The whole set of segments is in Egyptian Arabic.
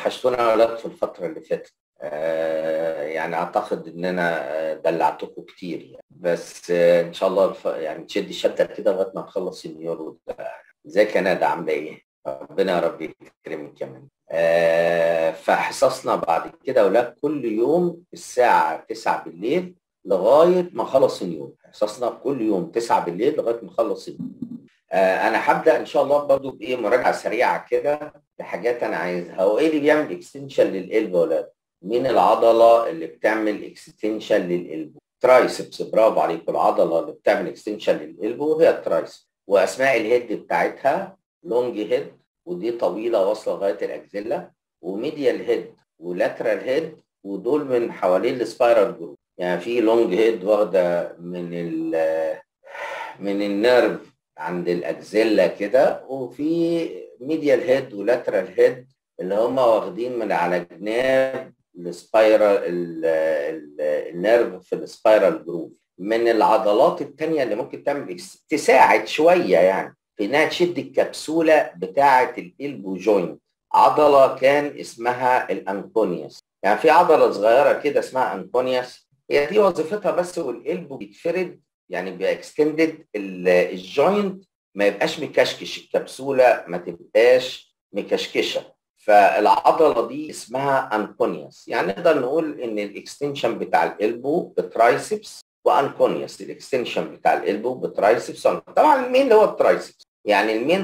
وحشتونا يا ولاد في الفترة اللي فاتت آه يعني أعتقد إن أنا آه، دلعتكم كتير يعني بس آه إن شاء الله الف... يعني تشدي شدة كده لغاية ما نخلص اليورو ده ازيك يا ندى عاملة إيه؟ ربنا يا رب يكرمك كمان آه فحصصنا بعد كده يا ولاد كل يوم الساعة 9 بالليل لغاية ما خلص اليوم حصصنا كل يوم 9 بالليل لغاية ما نخلص اليوم آه انا هبدا ان شاء الله برضو بايه مراجعه سريعه كده لحاجات انا عايزها هو ايه اللي بيعمل اكستنشن للقلب يا ولاد مين العضله اللي بتعمل اكستنشن للقلب ترايسبس برافو عليكم العضله اللي بتعمل اكستنشن للقلب وهي الترايسبس واسماء الهيد بتاعتها لونج هيد ودي طويله واصله لغايه الاكزيلا وميديال هيد ولاترال هيد ودول من حوالين السبايرال جروب يعني في لونج هيد واخده من ال من النيرف عند الاكزيلا كده وفي ميديال هيد ولاترال هيد اللي هم واخدين من على جناب السبايرال النيرف في السبايرال جروف من العضلات التانية اللي ممكن تعمل تساعد شوية يعني في انها تشد الكبسولة بتاعة الالبو جوينت عضلة كان اسمها الانكونيوس يعني في عضلة صغيرة كده اسمها انكونيوس هي دي وظيفتها بس والقلب بيتفرد يعني بيبقى اكستندد الجوينت ما يبقاش مكشكش الكبسوله ما تبقاش مكشكشه فالعضله دي اسمها انكونيوس يعني نقدر نقول ان الاكستنشن بتاع القلبو بترايسبس وانكونيوس الاكستنشن بتاع القلبو بترايسبس طبعا المين هو الترايسبس يعني المين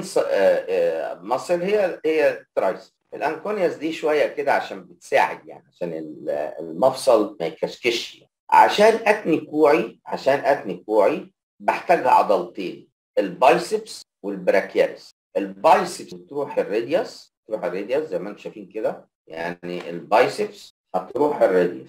مصل هي هي الترايسبس الانكونيوس دي شويه كده عشان بتساعد يعني عشان المفصل ما يكشكش يعني. عشان اتني كوعي عشان اتني كوعي بحتاج عضلتين البايسبس والبراكياليس البايسبس بتروح الراديوس تروح الراديوس زي ما انتم شايفين كده يعني البايسبس هتروح الراديوس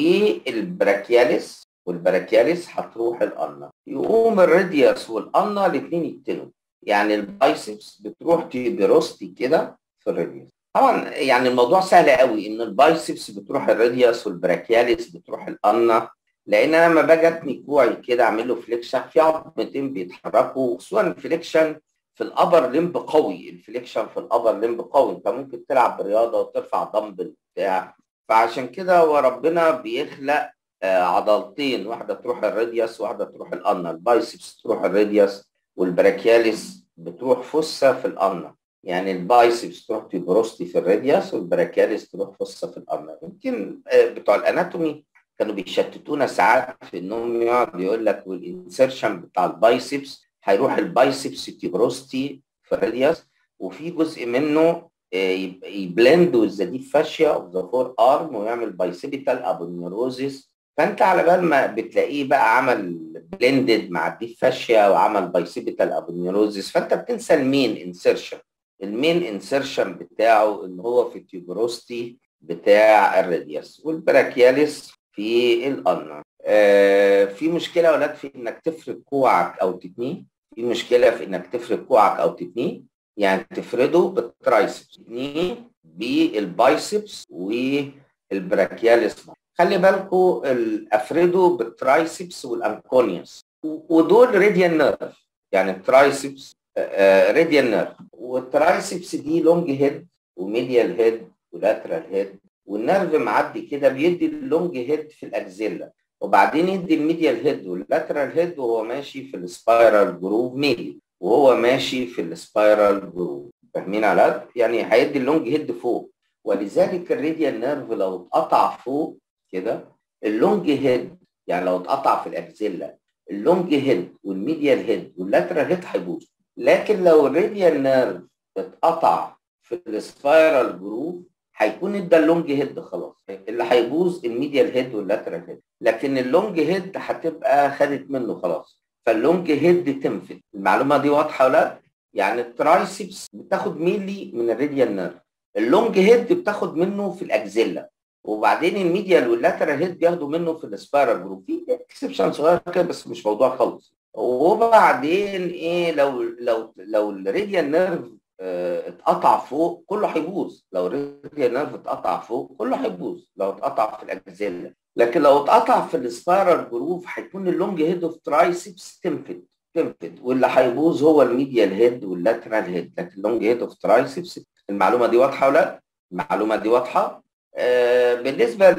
والبراكياليس والبراكياليس هتروح الأنا يقوم الراديوس والأنا الاثنين يتنوا يعني البايسبس بتروح تيبروستي كده في الراديوس طبعا يعني الموضوع سهل قوي ان البايسبس بتروح الراديوس والبراكياليس بتروح الأنا لان انا لما باجي اتني كوعي كده اعمل له فليكشن في عظمتين بيتحركوا خصوصا الفليكشن في الابر لمب قوي الفليكشن في الابر لمب قوي انت ممكن تلعب برياضه وترفع دمبل بتاع فعشان كده هو ربنا بيخلق عضلتين واحده تروح الراديوس واحده تروح الأنا البايسبس تروح الراديوس والبراكياليس بتروح فسه في الأنا يعني البايسبس تروح تبروستي في الراديوس والبراكياليس تروح فسه في الأنا يمكن بتوع الاناتومي كانوا بيشتتونا ساعات في انهم يقعد يقول لك والانسرشن بتاع البايسبس هيروح البايسبس تبروستي في الراديوس وفي جزء منه يبلند وذ ديب فاشيا اوف ذا فور ارم ويعمل بايسيبيتال ابونيوروزيس فانت على بال ما بتلاقيه بقى عمل بلندد مع الديب فاشيا وعمل بايسيبيتال ابونيوروزيس فانت بتنسى المين انسرشن المين انسرشن بتاعه ان هو في التيوبروستي بتاع الراديوس والبراكياليس في الأنا آه في مشكلة ولاد في إنك تفرد كوعك أو تتنيه في مشكلة في إنك تفرد كوعك أو تتنيه يعني تفرده بالترايسبس تتنيه بالبايسبس والبراكياليس خلي بالكم افرده بالترايسبس والانكونيوس ودول راديال نيرف يعني الترايسبس آه راديال نيرف والترايسبس دي لونج هيد وميديال هيد ولاترال هيد والنرف معدي كده بيدي اللونج هيد في الاكزيلا وبعدين يدي الميديال هيد واللاترال هيد وهو ماشي في السبايرال جروف ميلي وهو ماشي في السبايرال جروف فاهمين على يعني هيدي اللونج هيد فوق ولذلك الراديال نيرف لو اتقطع فوق كده اللونج هيد يعني لو اتقطع في الاكزيلا اللونج هيد والميديال هيد واللاترال هيد هيبوظ لكن لو الراديال نيرف اتقطع في السبايرال جروف هيكون ادى اللونج هيد خلاص اللي هيبوظ الميديال هيد واللاترال هيد لكن اللونج هيد هتبقى خدت منه خلاص فاللونج هيد تنفذ المعلومه دي واضحه ولا يعني الترايسبس بتاخد ميلي من الراديال نيرف اللونج هيد بتاخد منه في الاكزيلا وبعدين الميديال واللاترال هيد بياخدوا منه في السبايرال جروب في اكسبشن صغير كده بس مش موضوع خالص وبعدين ايه لو لو لو الراديال نيرف اتقطع فوق كله هيبوظ لو الراديال نيرف اتقطع فوق كله هيبوظ لو اتقطع في الاكزيلا لكن لو اتقطع في السبايرال جروف هيكون اللونج هيد اوف ترايسبس تنفد تنفد واللي هيبوظ هو الميديال هيد واللاترال هيد لكن اللونج هيد اوف ترايسبس المعلومه دي واضحه ولا المعلومه دي واضحه آه بالنسبه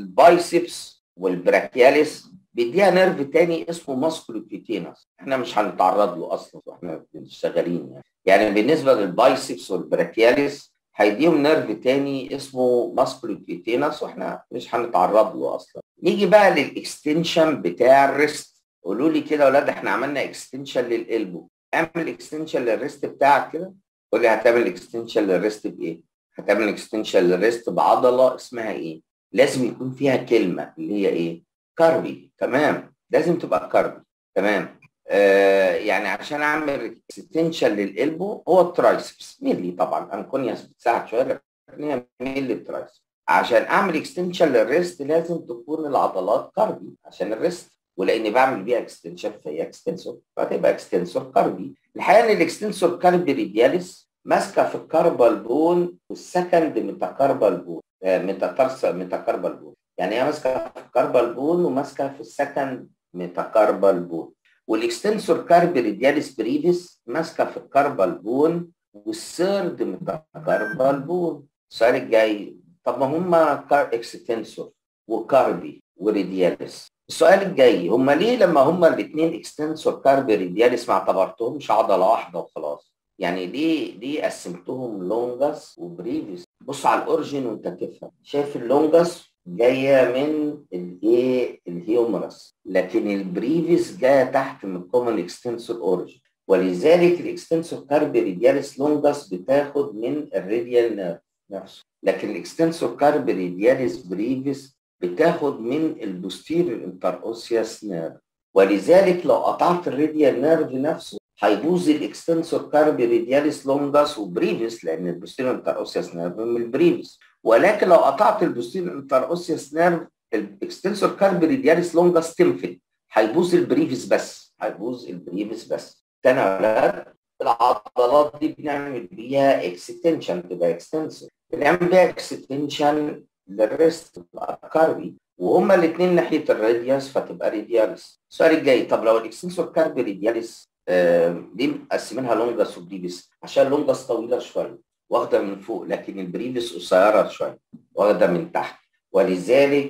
للبايسبس والبراكياليس بيديها نيرف تاني اسمه ماسكولوكيتينس احنا مش هنتعرض له اصلا واحنا شغالين يعني يعني بالنسبه للبايسبس والبراكياليس هيديهم نيرف تاني اسمه ماسكولوكيتينس واحنا مش هنتعرض له اصلا نيجي بقى للاكستنشن بتاع الريست قولوا لي كده يا اولاد احنا عملنا اكستنشن للقلبو اعمل اكستنشن للريست بتاعك كده قول لي هتعمل اكستنشن للريست بايه هتعمل اكستنشن للريست بعضله اسمها ايه لازم يكون فيها كلمه اللي هي ايه كاربي تمام لازم تبقى كاربي تمام آه يعني عشان اعمل اكستنشن للقلبو هو الترايسبس ميلي طبعا انكونياس بتساعد شويه لكن هي ميلي الترايسبس عشان اعمل اكستنشن للريست لازم تكون العضلات كاربي عشان الريست ولاني بعمل بيها اكستنشن فهي اكستنسور فتبقى اكستنسور كاربي الحقيقه ان الاكستنسور كاربي ريدياليس ماسكه في الكاربال بون والسكند ميتاكاربال بون ميتاترس ميتاكاربال بون يعني هي ماسكه في الكاربال بون وماسكه في السكند ميتاكاربال بون والاكستنسور كاربي ريدياليس بريفيس ماسكه في الكاربال بون والثيرد ميتاكاربال بون السؤال الجاي طب ما هما اكستنسور وكاربي وريدياليس السؤال الجاي هما ليه لما هما الاثنين اكستنسور كاربي ريدياليس ما اعتبرتهمش عضله واحده وخلاص يعني ليه ليه قسمتهم لونجاس وبريفيس بص على الاورجن وانت تفهم شايف اللونجاس جايه من الايه الهيومرس لكن البريفيس جايه تحت من الكومن اكستنسور اورجن ولذلك الاكستنسور كاربي ريدياليس لونجاس بتاخد من الراديال نيرف نفسه لكن الاكستنسور كاربي ريدياليس بريفيس بتاخد من البوستيريور انتر اوسياس نيرف ولذلك لو قطعت الراديال نيرف نفسه هيبوظ الاكستنسور كاربي ريدياليس لونجاس وبريفيس لان البوستيريور انتر اوسياس نيرف من البريفيس ولكن لو قطعت البوستيريور انتر اوسياس نيرف الاكستنسور كاربي ريدياليس لونجاس تنفد هيبوظ البريفيس بس هيبوظ البريفيس بس تاني يا ولاد العضلات دي بنعمل بيها اكستنشن تبقى اكستنسور بنعمل بيها اكستنشن للريست تبقى كاربي وهما الاثنين ناحيه الراديوس فتبقى ريدياليس السؤال الجاي طب لو الاكستنسور كاربي ريدياليس آه ليه مقسمينها لونجاس وبريفيس عشان لونجاس طويله شويه واخده من فوق لكن البريفيس قصيره شويه واخده من تحت ولذلك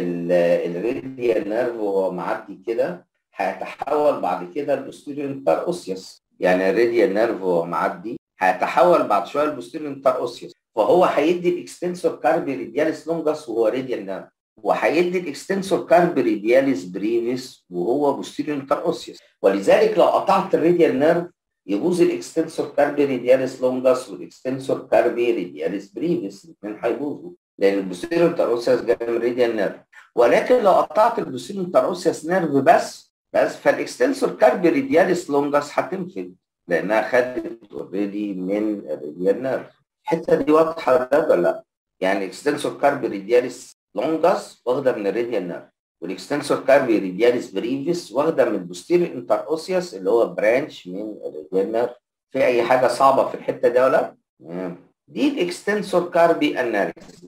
الراديال نيرف وهو معدي كده هيتحول بعد كده البوستيريور انتر اوسيوس يعني الراديال نيرف وهو معدي هيتحول بعد شويه البوستيريور انتر اوسيوس فهو هيدي الاكستنسور كاربي ريدياليس لونجاس وهو راديال نيرف وهيدي الاكستنسور كاربي ريدياليس بريفيس وهو بوستيريور انتر اوسيوس ولذلك لو قطعت الراديال نيرف يبوظ الاكستنسور كاربي ريدياليس لونجاس والاكستنسور كاربي ريدياليس بريفيس الاثنين هيبوظوا لان البوستيريور انتر اوسيوس جاي من راديال نيرف ولكن لو قطعت البوستيريور انتر اوسيوس نيرف بس بس فالاكستنسور كاربي ريدياليس لونجاس هتنفذ لانها خدت اوريدي من الراديال نيرف الحته دي واضحه ولا لا؟ يعني اكستنسور كاربي ريدياليس لونجاس واخده من الراديال نيرف والاكستنسور كاربي ريدياليس بريفيس واخده من البوستيريور انتر اوسيوس اللي هو برانش من الراديال نيرف في اي حاجه صعبه في الحته دي ولا؟ دي الاكستنسور كاربي اناليسيس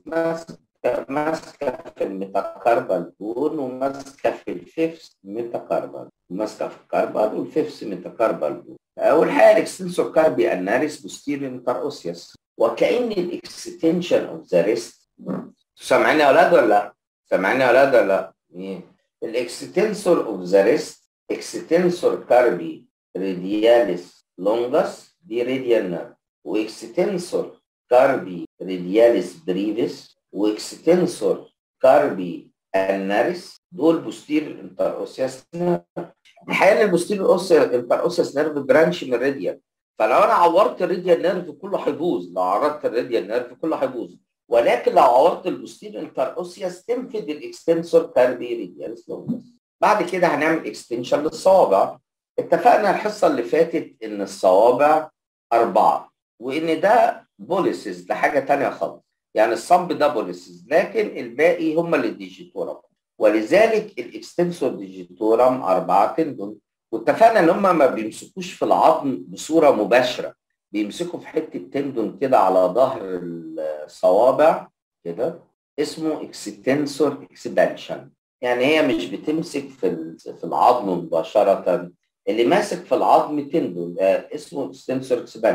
ماسكه في الميتاكاربال بون وماسكه في الفيفس ميتاكاربال ماسكه في الكاربال والفيفس ميتاكاربال بون والحقيقه الاكستنسور كاربي اناليس بوستيريور انتر اوسيوس وكأن الاكستنشن اوف ذا ريست سامعين يا اولاد ولا لا؟ سامعين يا اولاد ولا لا؟ الاكستنسور اوف ذا ريست اكستنسور كاربي ريدياليس لونجاس دي راديال نيرف واكستنسور كاربي ريدياليس بريفيس واكستنسور كاربي اناريس دول بوستيريور انتر اوسياس الحقيقه البوستيريور انتر اوسياس نيرف برانش من الراديال فلو انا عورت الراديال نيرف كله هيبوظ لو عورت الراديال نيرف كله هيبوظ ولكن لو عورت البوستيريور انتر اوسياس تنفذ الاكستنسور كاربي ريدياليس لونجس بعد كده هنعمل اكستنشن للصوابع اتفقنا الحصه اللي فاتت ان الصوابع اربعه وان ده بوليسز ده حاجه ثانيه خالص يعني الصمب ده بوليسز لكن الباقي هم اللي ديجيتورم ولذلك الاكستنسور ديجيتورم اربعه تندون واتفقنا ان هم ما بيمسكوش في العظم بصوره مباشره بيمسكوا في حته تندون كده على ظهر الصوابع كده اسمه اكستنسور اكسبانشن يعني هي مش بتمسك في في العظم مباشره اللي ماسك في العظم تندون ده اسمه اكستنسور اكسبانشن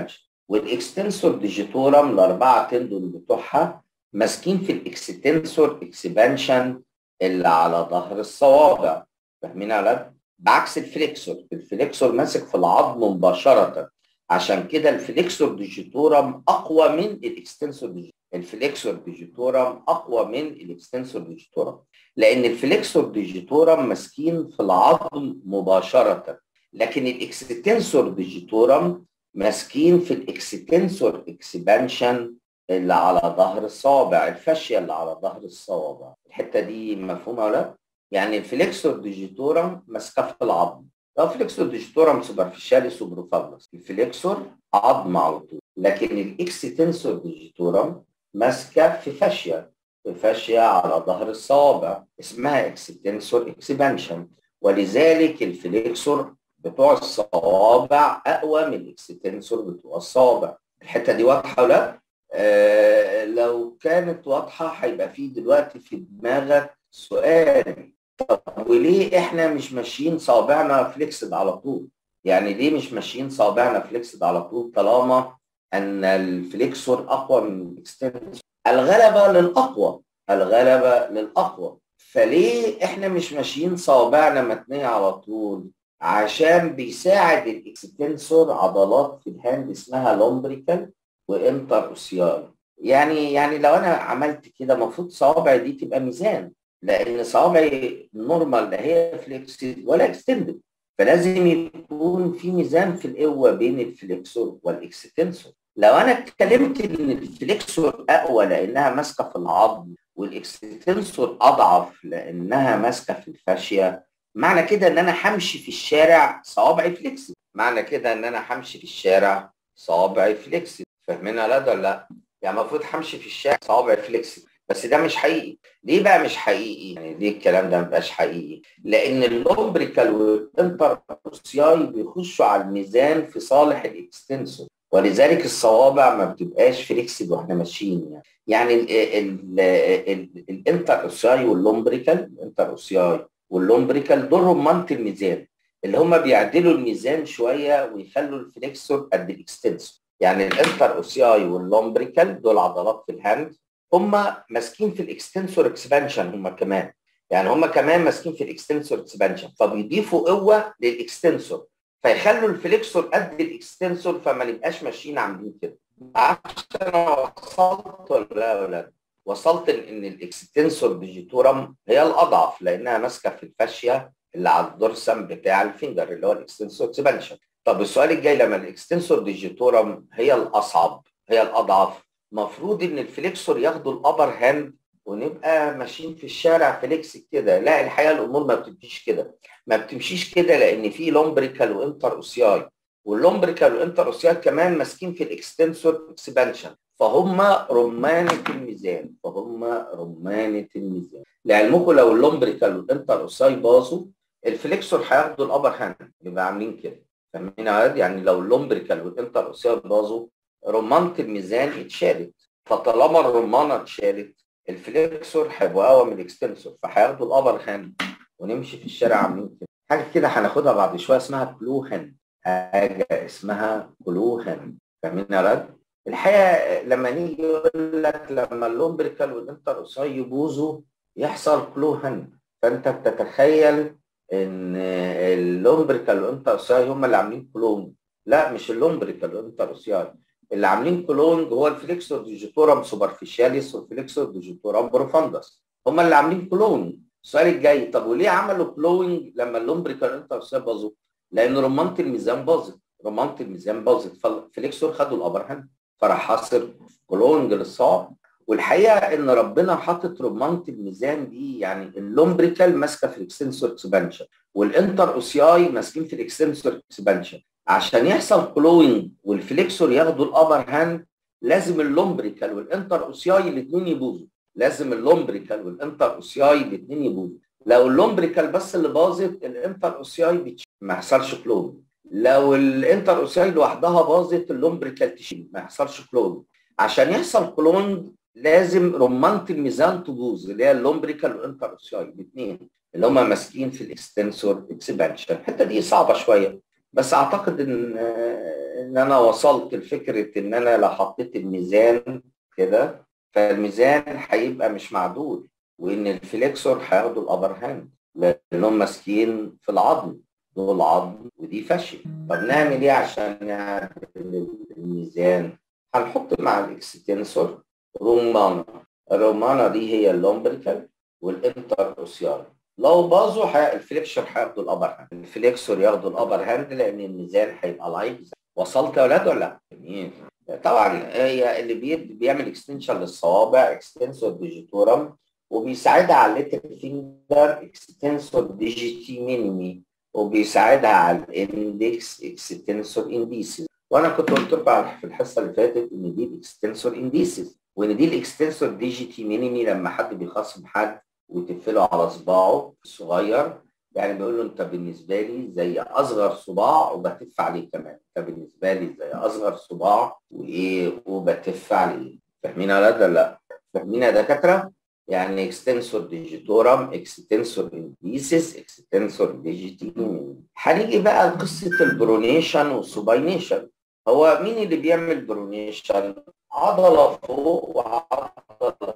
والاكستنسور ديجيتورم الاربعه تندون بتوعها ماسكين في الاكستنسور اكسبانشن اللي على ظهر الصوابع فاهمين يا ولاد؟ بعكس الفليكسور الفليكسور ماسك في العظم مباشره عشان كده الفليكسور ديجيتورم اقوى من الاكستنسور ديجيتورم الفليكسور ديجيتورم اقوى من الاكستنسور ديجيتورم لان الفليكسور ديجيتورم ماسكين في العظم مباشره لكن الاكستنسور ديجيتورم ماسكين في الاكستنسور اكسبانشن اللي على ظهر الصوابع الفاشيه اللي على ظهر الصوابع الحته دي مفهومه ولا يعني الفليكسور ديجيتورم ماسكه في العظم لو فليكسور ديجيتورم سوبرفيشاليس وبروفاندس الفليكسور عظم على طول لكن الاكستنسور ديجيتورم ماسكه في فاشيه في فاشيه على ظهر الصوابع اسمها اكستنسور اكسبانشن ولذلك الفليكسور بتوع الصوابع اقوى من الاكستنسور بتوع الصوابع الحته دي واضحه ولا آه لو كانت واضحه هيبقى في دلوقتي في دماغك سؤال طب وليه احنا مش ماشيين صابعنا فليكسد على طول يعني ليه مش ماشيين صابعنا فليكسد على طول طالما ان الفليكسور اقوى من الاكستنسور الغلبه للاقوى الغلبه للاقوى فليه احنا مش ماشيين صوابعنا متنيه على طول عشان بيساعد الاكستنسور عضلات في الهاند اسمها لومبريكال وانتر اوسيال يعني يعني لو انا عملت كده المفروض صوابعي دي تبقى ميزان لان صوابعي نورمال لا هي فليكسد ولا اكستندد فلازم يكون في ميزان في القوه بين الفليكسور والاكستنسور لو انا اتكلمت ان الفليكسور اقوى لانها ماسكه في العظم والاكستنسور اضعف لانها ماسكه في الفاشيه معنى كده ان انا همشي في الشارع صوابعي فليكسد معنى كده ان انا همشي في الشارع صوابعي فليكسد فاهمينها لا ولا لا يعني المفروض همشي في الشارع صوابعي فليكسد بس ده مش حقيقي ليه بقى مش حقيقي يعني ليه الكلام ده ما بقاش حقيقي لان اللومبريكال والانتروسياي بيخشوا على الميزان في صالح الاكستنسور ولذلك الصوابع ما بتبقاش فليكسد واحنا ماشيين يعني يعني الانتر اوسياي واللومبريكال الانتر اوسياي واللومبريكال دول رمانه الميزان اللي هم بيعدلوا الميزان شويه ويخلوا الفليكسور قد الاكستنسور يعني الانتر اوسياي واللومبريكال دول عضلات في الهاند هم ماسكين في الاكستنسور اكسبانشن هم كمان يعني هم كمان ماسكين في الاكستنسور اكسبانشن فبيضيفوا قوه للاكستنسور فيخلوا الفليكسور قد الاكستنسور فما نبقاش ماشيين عاملين كده عشان وصلت ولا لا يا ولاد وصلت ان الاكستنسور ديجيتورم هي الاضعف لانها ماسكه في الفاشيه اللي على الدورسم بتاع الفينجر اللي هو الاكستنسور اكسبانشن طب السؤال الجاي لما الاكستنسور ديجيتورم هي الاصعب هي الاضعف مفروض ان الفليكسور ياخدوا الابر هاند ونبقى ماشيين في الشارع فليكس كده لا الحقيقه الامور ما بتمشيش كده ما بتمشيش كده لان في لومبريكال وانتر اوسياي واللومبريكال وانتر اوسياي كمان ماسكين في الاكستنسور اكسبانشن فهم رمانه الميزان فهم رمانه الميزان لعلمكم لو اللومبريكال والانتر اوسياي باظوا الفليكسور هياخدوا الابر هاند يبقى عاملين كده فاهمين يعني لو اللومبريكال والانتر اوسياي باظوا رمانه الميزان اتشالت فطالما الرمانه اتشالت الفليكسور هيبقى اقوى من الاكستنسور فهياخدوا الابر هاند ونمشي في الشارع عاملين كده حاجه كده هناخدها بعد شويه اسمها كلو هاند حاجه اسمها كلو هاند فاهمين يا ولاد؟ الحقيقه لما نيجي يقول لك لما اللومبريكال والانتر اوساي يبوظوا يحصل كلو هاند فانت بتتخيل ان اللومبريكال والانتر اوساي هم اللي عاملين كلون لا مش اللومبريكال والانتر اوساي اللي عاملين كلونج هو الفليكسور ديجيتورم سوبرفيشاليس والفليكسور ديجيتورم بروفاندس هم اللي عاملين كلونج السؤال الجاي طب وليه عملوا كلونج لما اللومبريكال انتر باظوا؟ لان رمانه الميزان باظت رمانه الميزان باظت فالفليكسور خدوا الابر هاند فراح حاصر كلونج للصعب والحقيقه ان ربنا حاطط رمانه الميزان دي يعني اللومبريكال ماسكه في الاكستنسور اكسبانشن والانتر اوسياي ماسكين في الاكستنسور اكسبانشن عشان يحصل كلوينج والفليكسور ياخدوا الابر هاند لازم اللومبريكال والانتر اوسياي الاثنين يبوظوا لازم اللومبريكال والانتر اوسياي الاثنين يبوظوا لو اللومبريكال بس اللي باظت الانتر اوسياي بتش... ما يحصلش كلون لو الانتر اوسياي لوحدها باظت اللومبريكال تشيل ما يحصلش كلون عشان يحصل كلون لازم رمانه الميزان تبوظ اللي هي اللومبريكال والانتر اوسياي الاثنين اللي هم ماسكين في الاكستنسور اكسبانشن الحته دي صعبه شويه بس اعتقد ان ان انا وصلت لفكره ان انا لو حطيت الميزان كده فالميزان هيبقى مش معدول وان الفليكسور هياخدوا الابر هاند لانهم ماسكين في العظم دول عظم ودي فشل طب نعمل ايه عشان نعدل الميزان هنحط مع الاكستنسور رومانا الرومانا دي هي اللومبريكال والانتر اوسيال لو باظوا حي... الفليكسور هياخدوا الابر هاند الفليكسور ياخدوا الابر هاند لان الميزان هيبقى لايف وصلت يا اولاد ولا لا؟ جميل طبعا هي اللي بي... بيعمل اكستنشن للصوابع اكستنسور ديجيتورم وبيساعدها على الليتل فينجر اكستنسور ديجيتي مينيمي وبيساعدها على الاندكس اكستنسور انديسيس وانا كنت قلت لكم في الحصه اللي فاتت ان دي الاكستنسور انديسيس وان دي الاكستنسور ديجيتي مينيمي لما حد بيخاصم حد وتقفله على صباعه الصغير يعني بيقول له انت بالنسبه لي زي اصغر صباع وبتف عليه كمان انت بالنسبه لي زي اصغر صباع وايه وبتف عليه فاهمين يا ولا لا؟ فاهمين يا دكاتره؟ يعني اكستنسور ديجيتورم اكستنسور انديسيس اكستنسور ديجيتي هنيجي بقى لقصه البرونيشن والسوباينيشن هو مين اللي بيعمل برونيشن؟ عضله فوق وعضله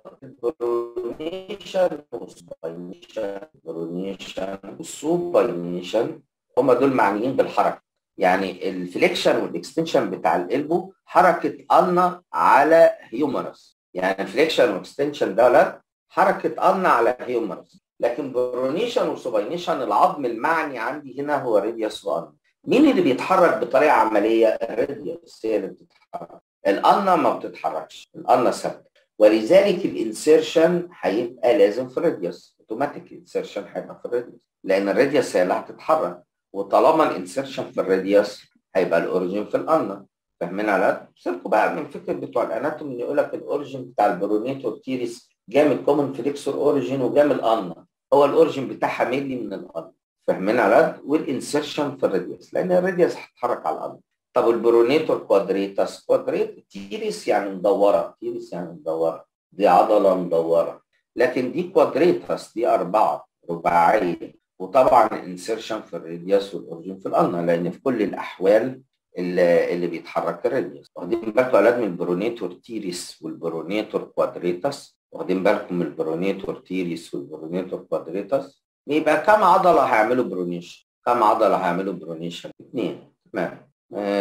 برونيشن وسوباينيشن برونيشن والسوباينيشن هم دول معنيين بالحركه يعني الفليكشن والاكستنشن بتاع القلبو حركه النا على هيومرس يعني الفليكشن والاكستنشن ده لا حركه النا على هيومرس لكن برونيشن وسوباينيشن العظم المعني عندي هنا هو ريديوس والنا مين اللي بيتحرك بطريقه عمليه الريديوس هي اللي بتتحرك الالنا ما بتتحركش الالنا ثابته ولذلك الانسيرشن هيبقى لازم في الراديوس اوتوماتيك الانسيرشن هيبقى في الراديوس لان الراديوس هي اللي هتتحرك وطالما الانسيرشن في الراديوس هيبقى الاوريجين في الالنا فاهمين على سيبكوا بقى من فكره بتوع الاناتومي يقول لك الاوريجين بتاع البرونيتور تيريس جاي من الكومن فليكسور اوريجين وجاي من الالنا هو الاوريجين بتاعها ميلي من الالنا فاهمين على والانسيرشن في الراديوس لان الراديوس هتتحرك على الالنا طب البرونيتور كوادريتاس كوادريت تيريس يعني مدوره تيريس يعني مدوره دي عضله مدوره لكن دي كوادريتاس دي اربعه رباعيه وطبعا الانسيرشن في الراديوس والاورجين في الالنا لان في كل الاحوال اللي, اللي بيتحرك الراديوس واخدين بالكم اولاد من البرونيتور تيريس والبرونيتور كوادريتاس واخدين بالكم من البرونيتور تيريس والبرونيتور كوادريتاس يبقى كم عضله هيعملوا برونيشن كم عضله هيعملوا برونيشن اثنين تمام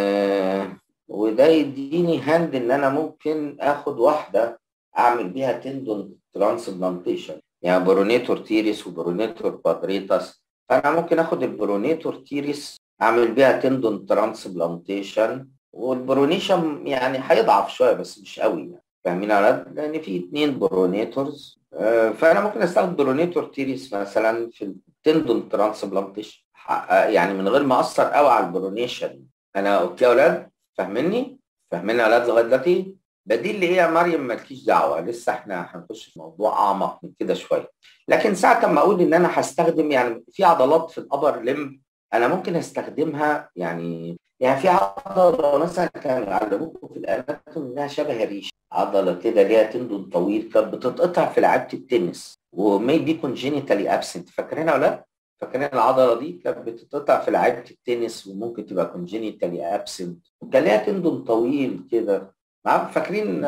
آه وده يديني هاند ان انا ممكن اخد واحده اعمل بيها تندون ترانسبلانتيشن يعني برونيتور تيريس وبرونيتور كوادريتاس فانا ممكن اخد البرونيتور تيريس اعمل بيها تندون ترانسبلانتيشن والبرونيشن يعني هيضعف شويه بس مش قوي يعني فاهمين يا لان في اثنين برونيتورز آه فانا ممكن استخدم برونيتور تيريس مثلا في التندون ترانسبلانتيشن يعني من غير ما اثر قوي على البرونيشن انا اوكي يا اولاد فاهميني فاهمين يا اولاد لغايه دلوقتي بديل اللي هي مريم مالكيش دعوه لسه احنا هنخش في موضوع اعمق من كده شويه لكن ساعه ما اقول ان انا هستخدم يعني في عضلات في الابر لم انا ممكن استخدمها يعني يعني في عضله مثلا كانوا علموكم في الاناتوم انها شبه الريش عضله كده ليها تندون طويل كانت بتتقطع في لعيبه التنس وميبي كونجينيتالي ابسنت فاكرينها ولا لا؟ فاكرين العضله دي كانت بتتقطع في لعيبه التنس وممكن تبقى كونجينيتالي ابسنت وكان ليها تندون طويل كده معاكم فاكرين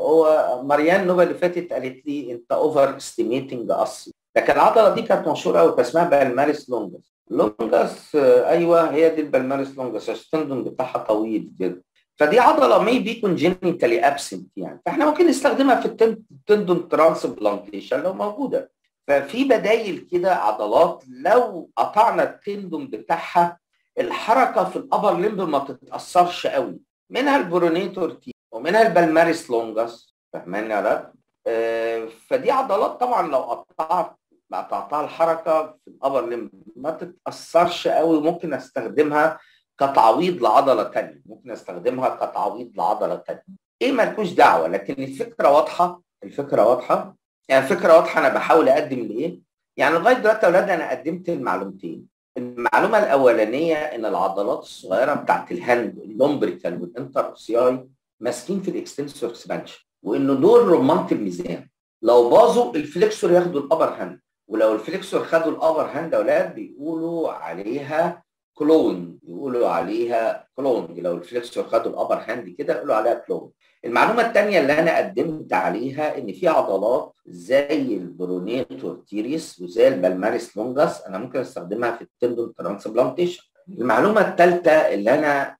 هو مريان نوبل اللي فاتت قالت لي انت اوفر استيميتنج اس لكن العضله دي كانت مشهوره قوي كان اسمها بالمارس لونجس لونجس ايوه هي دي البالمارس لونجس التندون بتاعها طويل كده فدي عضله مي بي كونجينيتالي ابسنت يعني فاحنا ممكن نستخدمها في التندون ترانسبلانتيشن لو موجوده ففي بدايل كده عضلات لو قطعنا التندون بتاعها الحركه في الابر ليمب ما تتاثرش قوي منها البرونيتور تي ومنها البلماريس لونجس فاهمين يا رب آه فدي عضلات طبعا لو قطعت قطعتها الحركه في الابر ليمب ما تتاثرش قوي ممكن استخدمها كتعويض لعضله ثانيه ممكن استخدمها كتعويض لعضله ثانيه ايه مالكوش دعوه لكن الفكره واضحه الفكره واضحه يعني الفكره واضحه انا بحاول اقدم لايه يعني لغايه دلوقتي يا اولاد انا قدمت المعلومتين المعلومه الاولانيه ان العضلات الصغيره بتاعت الهاند اللومبريكال والانتر اوسياي ماسكين في الاكستنسور اكسبانشن وانه دول رمانه الميزان لو باظوا الفليكسور ياخدوا الابر هاند ولو الفليكسور خدوا الابر هاند يا اولاد بيقولوا عليها كلون يقولوا عليها كلون لو الفليكسور خدوا الابر هاند كده يقولوا عليها كلون المعلومة الثانية اللي أنا قدمت عليها إن في عضلات زي البرونيتور تيريس وزي البلماريس لونجاس أنا ممكن أستخدمها في التندون ترانسبلانتيشن. المعلومة الثالثة اللي أنا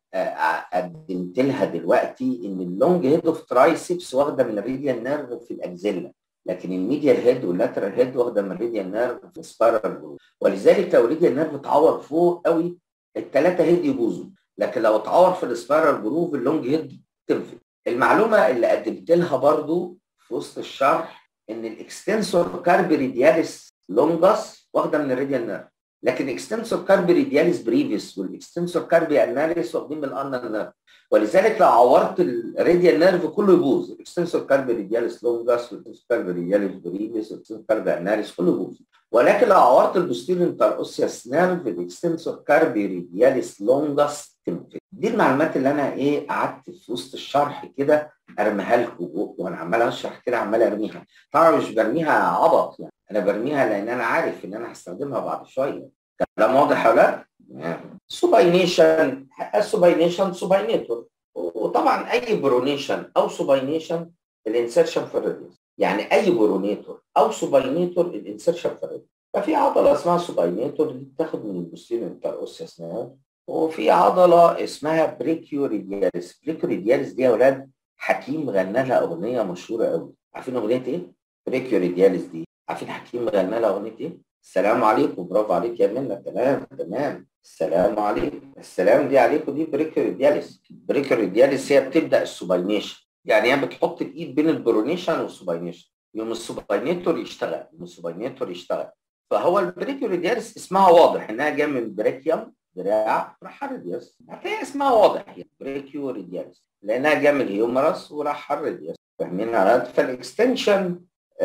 قدمت لها دلوقتي إن اللونج هيد اوف ترايسبس واخدة من الريديال نيرف في الأكزيلا لكن الميديال هيد واللاترال هيد واخدة من الريديال نيرف في السبايرال جروب ولذلك لو الريديال نيرف اتعور فوق قوي الثلاثة هيد يبوظوا لكن لو اتعور في السبايرال جروف اللونج هيد تنفذ المعلومه اللي قدمت لها برضو في وسط الشرح ان الاكستنسور كاربي ريدياليس لونجاس واخده من الريديال نيرف لكن الاكستنسور كاربي ريدياليس بريفيس والاكستنسور كاربي اناليس واخدين من الانال نيرف ولذلك لو عورت الريديال نيرف كله يبوظ الاكستنسور كاربي ريدياليس لونجاس والاكستنسور كاربي ريدياليس بريفيس والاكستنسور كاربي اناليس كله يبوظ ولكن لو عورت البوستيريور انتر اوسياس نيرف الاكستنسور كاربي ريدياليس لونجاس تنفذ دي المعلومات اللي انا ايه قعدت في وسط الشرح كده ارميها لكم وانا عمال اشرح كده عمال ارميها طبعا مش برميها عبط يعني انا برميها لان انا عارف ان انا هستخدمها بعد شويه كلام واضح ولا لا؟ سوباينيشن السوباينيشن سوباينيتور وطبعا اي برونيشن او سوباينيشن الانسرشن في الريديوس يعني اي برونيتور او سوباينيتور الانسرشن في الريديوس ففي عضله اسمها سوباينيتور دي بتاخد من البوستيريور انتر اوسيس وفي عضله اسمها بريكيوريدياليس بريكيوريدياليس دي يا اولاد حكيم غنى لها اغنيه مشهوره قوي عارفين اغنيه ايه بريكيوريدياليس دي عارفين حكيم غنى لها اغنيه ايه السلام عليكم برافو عليك يا منى تمام تمام السلام عليكم السلام دي عليكم دي بريكيوريدياليس بريكيوريدياليس هي بتبدا السوباينيشن يعني هي بتحط الايد بين البرونيشن والسوباينيشن يوم السوباينيتور يشتغل يوم السوباينيتور يشتغل فهو البريكيوريدياليس اسمها واضح انها جايه من بريكيوم دراع راح الريديوس هتلاقي اسمها واضح يعني بريكيو ريدياليس لانها جايه من الهيومرس وراح الريديوس فاهمين على فالاكستنشن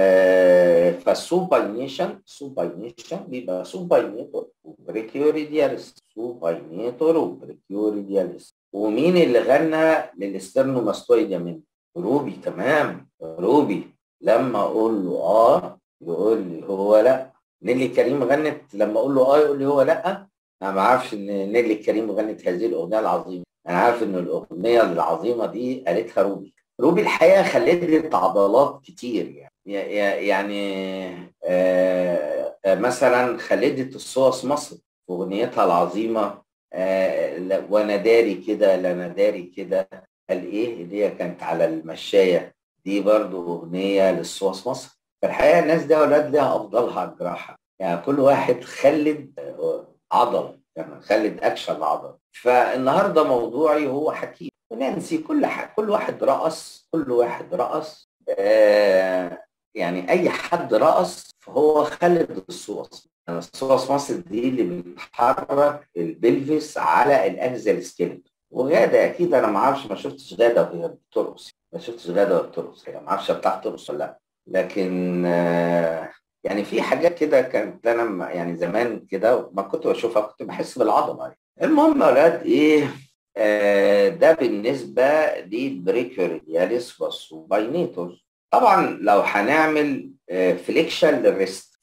آه فالسوباينيشن سوباينيشن بيبقى سوباينيتور وبريكيو ريدياليس سوباينيتور وبريكيو ريدياليس ومين اللي غنى للاسترنوماستويد يا من روبي تمام روبي لما اقول له اه يقول لي هو لا نيلي كريم غنت لما اقول له اه يقول لي هو لا انا ما اعرفش ان نيلي كريم غنت هذه الاغنيه العظيمه انا عارف ان الاغنيه العظيمه دي قالتها روبي روبي الحقيقه خلت عضلات كتير يعني يعني آه مثلا خلدت الصوص مصر في اغنيتها العظيمه آه وانا داري كده لا انا داري كده قال ايه دي كانت على المشايه دي برضو اغنيه للصوص مصر فالحقيقه الناس دي اولاد لها افضلها على الجراحه يعني كل واحد خلد عضله يعني خلد اكشن عضله فالنهارده موضوعي هو حكيم وننسي كل حاجة كل واحد رقص كل واحد رقص آه يعني اي حد رقص فهو خلد الصوص يعني الصوص مصر دي اللي بتحرك البلفس على الاجزاء السكيلت وغاده اكيد انا ما اعرفش ما شفتش غاده وهي بترقص ما شفتش غاده وهي بترقص هي ما اعرفش بتعرف ترقص ولا لا لكن آه يعني في حاجات كده كانت انا يعني زمان كده ما كنت بشوفها كنت بحس بالعضله المهم يا اولاد ايه آه ده بالنسبه للبريكوريدياليس والسوباينيتور طبعا لو هنعمل آه فليكشن للريست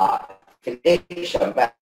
فليكشن بقى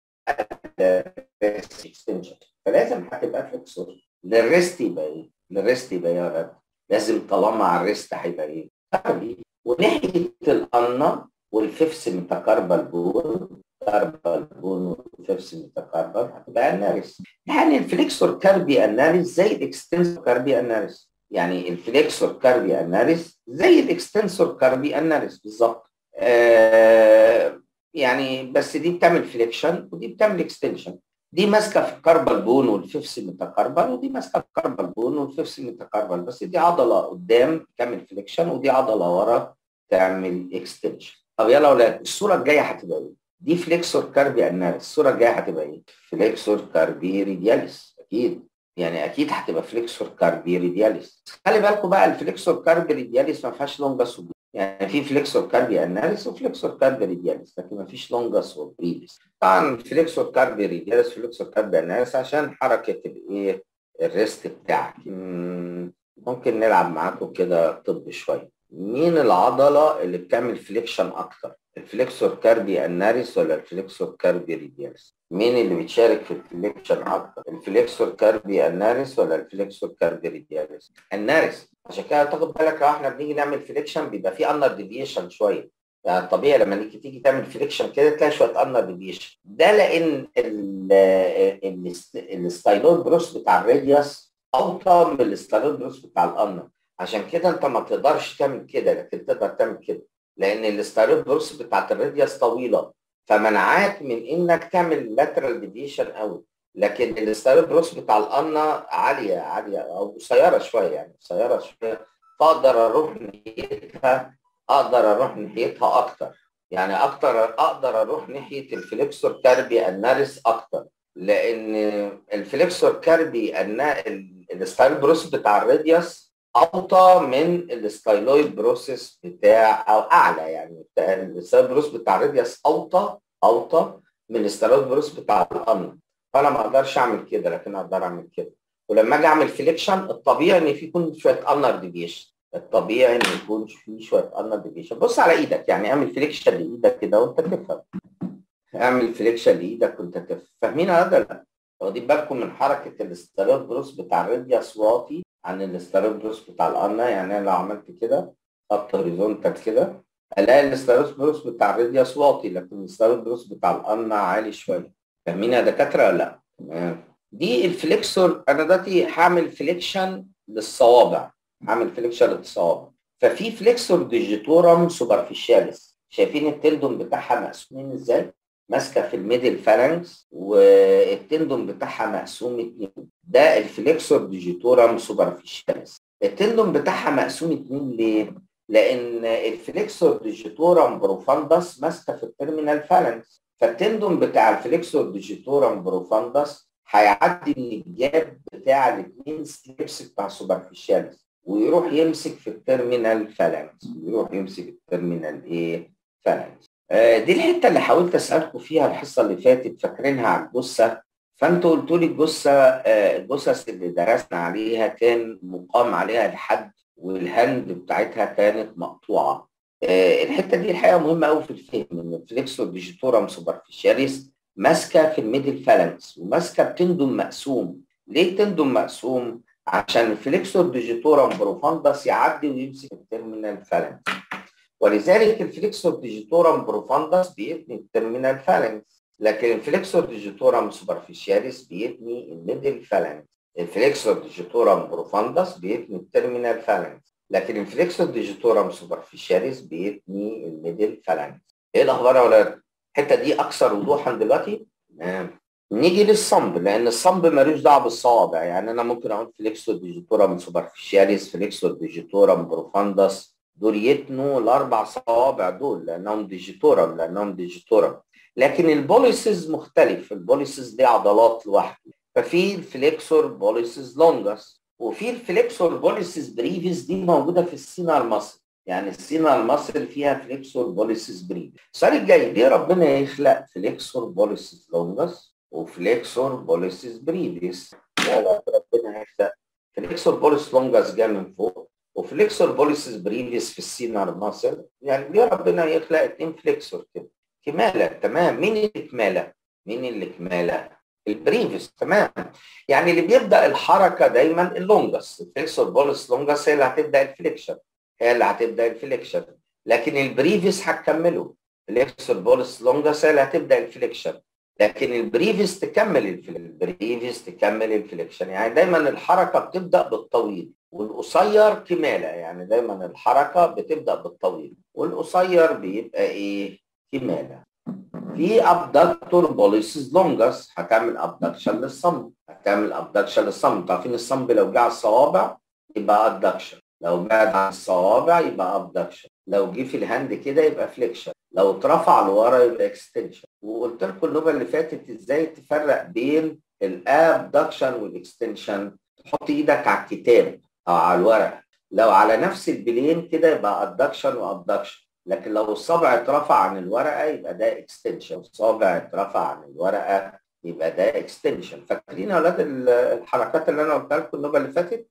اكستنشن فلازم هتبقى فليكسور للريست يبقى ايه؟ للريست يبقى ايه يا ولاد؟ لازم طالما على الريست هيبقى ايه؟ وناحيه القنا والفيفس ميتاكاربال بون كاربال بون والفيفس ميتاكاربال هتبقى اناليس يعني الفليكسور كاربي اناليس زي الاكستنسور كاربي اناليس يعني الفليكسور كاربي اناليس زي الاكستنسور كاربي اناليس بالظبط آه يعني بس دي بتعمل فليكشن ودي بتعمل اكستنشن دي ماسكه في الكاربال بون والفيفس ميتاكاربال ودي ماسكه في الكاربال بون والفيفس ميتاكاربال بس دي عضله قدام تعمل فليكشن ودي عضله ورا تعمل اكستنشن طب يلا يا اولاد الصوره الجايه هتبقى ايه؟ دي فليكسور كاربي اناليس الصوره الجايه هتبقى ايه؟ فليكسور كاربي ريدياليس اكيد يعني اكيد هتبقى فليكسور كاربي ريدياليس خلي بالكم بقى الفليكسور كاربي ريدياليس ما فيهاش لونجاس وبريفيس يعني في فليكسور كاربي اناليس وفليكسور كاربي ريدياليس لكن ما فيش لونجاس وبريفيس طبعا فليكسور كاربي ريدياليس فليكسور كاربي اناليس عشان حركه الايه الريست بتاعك ممكن نلعب معاكم كده طب شويه مين العضلة اللي بتعمل فليكشن أكتر؟ الفليكسور كاربي أناريس ولا الفليكسور كاربي ريدياليس؟ مين اللي بيتشارك في الفليكشن اكتر الفليكسور كاربي النارس ولا الفليكسور كاربي ريدياليس النارس عشان كده تاخد بالك لو احنا بنيجي نعمل فليكشن بيبقى في انر ديفيشن شويه يعني طبيعي لما نيجي تيجي تعمل فليكشن كده تلاقي شويه انر ديفيشن ده لان الستايلون بروس بتاع الراديوس اوطى من الستايلون بروس بتاع الانر عشان كده انت ما تقدرش تعمل كده لكن تقدر تعمل كده لان الستايلون بروس بتاعت الراديوس طويله فمنعاك من انك تعمل لاترال ديفيشن قوي لكن الستايل بروس بتاع القنا عاليه عاليه او قصيره شويه يعني قصيره شويه فاقدر اروح ناحيتها اقدر اروح ناحيتها اكتر يعني اكتر اقدر اروح ناحيه الفليكسور كاربي النارس اكتر لان الفليكسور كاربي الستايل بروس بتاع الراديوس اوطى من الستايلويد بروسيس بتاع او اعلى يعني الستايلويد بروس بتاع الراديوس اوطى اوطى من الستايلويد بروس بتاع القنا فانا ما اقدرش اعمل كده لكن اقدر اعمل كده ولما اجي اعمل فليكشن الطبيعي ان في يكون شويه انر ديفيشن الطبيعي ان يكون في شويه انر ديفيشن بص على ايدك يعني اعمل فليكشن لايدك كده وانت تفهم اعمل فليكشن لايدك وانت تفهم فاهمين هذا لا واخدين بالكم من حركه الاستيرويد بروس بتاع الراديوس واطي عن الاستيرويد بروس بتاع القنا يعني انا لو عملت كده خط هوريزونتال كده الاقي الاستيرويد بروس بتاع الراديوس واطي لكن الاستيرويد بروس بتاع القنا عالي شويه فاهمين يا دكاتره ولا لا؟ تمام دي الفليكسور انا دلوقتي هعمل فليكشن للصوابع هعمل فليكشن للصوابع ففي فليكسور ديجيتورم سوبرفيشاليس شايفين التندون بتاعها مقسومين ازاي؟ ماسكه في الميدل فالانكس والتندون بتاعها مقسوم اتنين ده الفليكسور ديجيتورم سوبرفيشاليس التندون بتاعها مقسوم اتنين ليه؟ لان الفليكسور ديجيتورم بروفاندس ماسكه في التيرمينال فالانكس فالتندون بتاع الفليكسور ديجيتورم بروفاندس هيعدي من الجاب بتاع الاثنين ستيبس بتاع السوبرفيشاليس ويروح يمسك في التيرمينال فالانكس ويروح يمسك التيرمينال ايه فالانكس آه دي الحته اللي حاولت اسالكم فيها الحصه اللي فاتت فاكرينها على الجثه فانتوا قلتوا لي الجثه آه الجثث اللي درسنا عليها كان مقام عليها الحد والهند بتاعتها كانت مقطوعه آه الحته دي الحقيقه مهمه قوي في الفهم ان الفليكسور ديجيتورم سوبرفيشاليس ماسكه في الميدل فالانكس وماسكه بتندون مقسوم ليه تندون مقسوم عشان الفليكسور ديجيتورم بروفاندس يعدي ويمسك التيرمينال فالانكس ولذلك الفليكسور ديجيتورم بروفاندس بيبني التيرمينال فالانكس لكن الفليكسور ديجيتورم سوبرفيشاليس بيبني الميدل فالانكس الفليكسور ديجيتورم بروفاندس بيبني التيرمينال فالانكس لكن الفليكسور ديجيتورم سوبرفيشاليس بيبني الميدل فالانكس ايه الاخبار يا ولاد؟ الحته دي اكثر وضوحا دلوقتي آه. نيجي للصمب لان الصمب ملوش دعوه بالصوابع يعني انا ممكن اقول فليكسور ديجيتورم سوبرفيشاليس فليكسور ديجيتورم بروفاندس دول يتنوا الاربع صوابع دول لانهم ديجيتورم لانهم ديجيتورم لكن البوليسز مختلف البوليسز دي عضلات لوحده ففي الفليكسور بوليسز لونجس وفي الفليكسور بوليسز بريفيس دي موجوده في السينال مصر يعني السينال مصر فيها فليكسور بوليسز بريفيس السؤال الجاي ليه ربنا يخلق فليكسور بوليسز لونجس وفليكسور بوليسز بريفيس لا ربنا هيخلق فليكسور بوليس لونجس جاي من فوق وفليكسور بوليسز بريفيس في السينال مصر يعني ليه ربنا يخلق اتنين فليكسور كده كماله تمام مين اللي كماله مين اللي كماله البريفيس تمام يعني اللي بيبدا الحركه دايما اللونجس الفليكسور بوليس لونجس هي اللي هتبدا الفليكشن هي اللي هتبدا الفليكشن لكن البريفيس هتكمله فليكسور بوليس لونجس هي اللي هتبدا الفليكشن لكن البريفيس تكمل البريفيس تكمل الفليكشن يعني دايما الحركه بتبدا بالطويل والقصير كماله يعني دايما الحركه بتبدا بالطويل والقصير بيبقى ايه كماله في ابدكتور بوليسز لونجس هتعمل ابدكشن للصمت هتعمل ابدكشن للصمت عارفين الصمت لو جه على الصوابع يبقى ادكشن لو بعد عن الصوابع يبقى ابدكشن لو جه في الهاند كده يبقى فليكشن لو اترفع لورا يبقى اكستنشن وقلت لكم اللغه اللي فاتت ازاي تفرق بين الابدكشن والاكستنشن تحط ايدك على الكتاب او على الورق لو على نفس البلين كده يبقى ادكشن وابدكشن لكن لو الصابع اترفع عن الورقه يبقى ده اكستنشن الصابع اترفع عن الورقه يبقى ده اكستنشن فاكرين يا اولاد الحركات اللي انا قلتها لكم اللغه اللي فاتت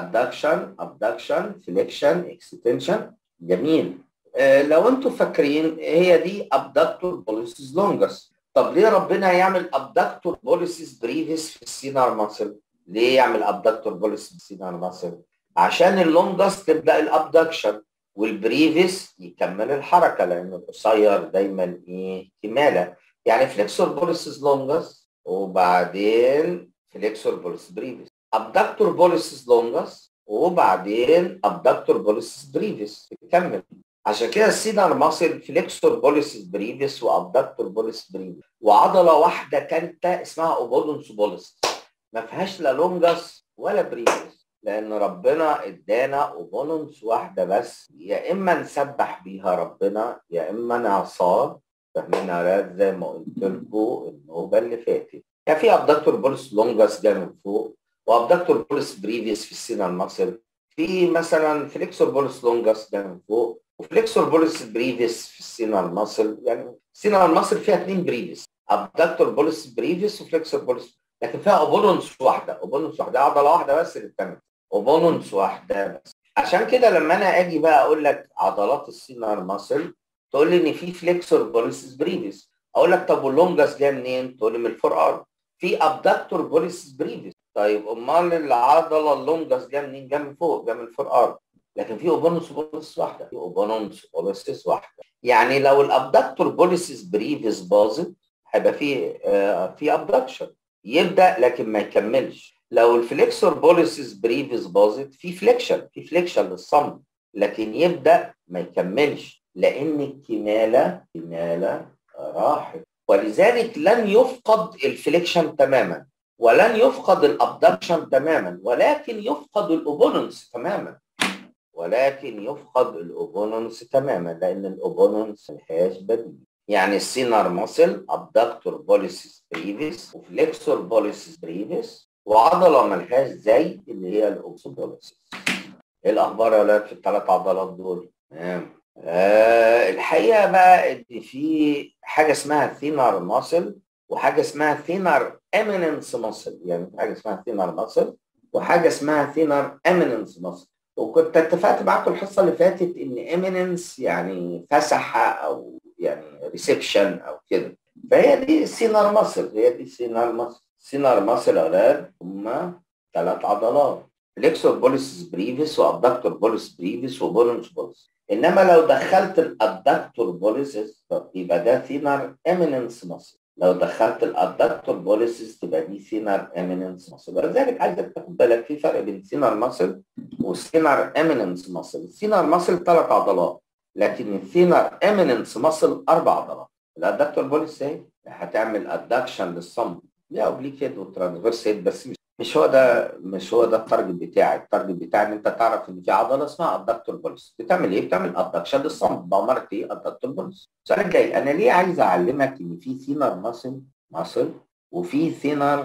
ادكشن ابدكشن فليكشن اكستنشن جميل آه لو انتم فاكرين هي دي ابدكتور بوليسز لونجس طب ليه ربنا يعمل ابدكتور بوليسيس بريفيس في السينار ماسل ليه يعمل ابدكتور بوليسيس في السينار ماسل عشان اللونجست تبدا الابدكشن والبريفيس يكمل الحركه لان القصير دايما ايه كماله يعني فليكسور بوليسيس لونجست وبعدين فليكسور بوليسيس بريفيس ابدكتور بوليسيس لونجست وبعدين ابدكتور بوليسيس بريفيس تكمل عشان كده السينار ماسل فليكسور بوليسيس بريفيس وابدكتور بوليسيس بريفيس وعضله واحده كانت اسمها اوبودونس بوليسيس ما فيهاش لا لونجس ولا بريفيس لان ربنا ادانا اوبوننس واحده بس يا اما نسبح بيها ربنا يا اما نعصاه فاهمين يا زي ما قلت لكم النوبه اللي فاتت كان في ابدكتور بولس لونجس جاي من فوق وابدكتور بولس بريفيس في السينال ماسل في مثلا فليكسور بولس لونجس جاي من فوق وفليكسور بولس بريفيس في السينال ماسل يعني السينال ماسل فيها اثنين بريفيس ابدكتور بولس بريفيس وفليكسور بولس لكن فيها اوبوننس واحده اوبوننس واحده عضله واحده بس اللي بتعمل اوبوننس واحده بس عشان كده لما انا اجي بقى اقول لك عضلات السينار ماسل تقول لي ان في فليكسور بوليسيس بريفيس اقول لك طب واللونجاس جاي منين؟ تقول لي من الفور ارم في ابدكتور بوليسيس بريفيس طيب امال العضله اللونجاس جاي منين؟ جاي من فوق جاي من الفور ارم لكن في اوبوننس بوليسيس واحده في اوبوننس بوليسيس واحده يعني لو الابدكتور بوليسيس بريفيس باظت هيبقى في آه في ابدكشن يبدا لكن ما يكملش لو الفليكسور بوليسيس بريفيس باظت في فليكشن في فليكشن للصمت لكن يبدا ما يكملش لان الكماله كماله راحت ولذلك لن يفقد الفليكشن تماما ولن يفقد الابدكشن تماما ولكن يفقد الاوبوننس تماما ولكن يفقد الاوبوننس تماما لان الاوبوننس ملهاش بديل يعني السينار ماسل ابدكتور بوليسيس بريفيس وفليكسور بوليسيس بريفيس وعضله ملهاش زي اللي هي الاوكسوبوليسيس ايه الاخبار يا ولاد في الثلاث عضلات دول تمام آه الحقيقه بقى ان في حاجه اسمها ثينر ماسل وحاجه اسمها ثينر اميننس ماسل يعني حاجه اسمها ثينر ماسل وحاجه اسمها ثينر اميننس ماسل وكنت اتفقت معاكم الحصه اللي فاتت ان اميننس يعني فسحه او يعني ريسبشن او كده فهي دي سينار مصر هي دي سينار مصر سينار مصر يا اولاد هم ثلاث عضلات فليكسور بوليسس بريفيس وابدكتور بوليس بريفيس وبولنس بوليس انما لو دخلت الادكتور بوليسس يبقى ده سينار اميننس مصر لو دخلت الادكتور بوليسس تبقى دي سينار اميننس مصر ولذلك عايزك تاخد بالك في فرق بين سينار مصر وسينار اميننس مصر السينار مصر ثلاث عضلات لكن الثينر اميننس ماسل اربع عضلات الادكتور بوليس اهي هتعمل ادكشن للصمت ليها اوبليك هيد وترانسفيرس هيد بس مش مش هو ده مش هو ده التارجت بتاعي التارجت بتاعي ان انت تعرف ان في عضله اسمها ادكتور بوليس بتعمل ايه بتعمل ادكشن للصمت بأمارة ايه ادكتور بوليس السؤال الجاي انا ليه عايز اعلمك ان في ثينر ماسل ماسل وفي ثينر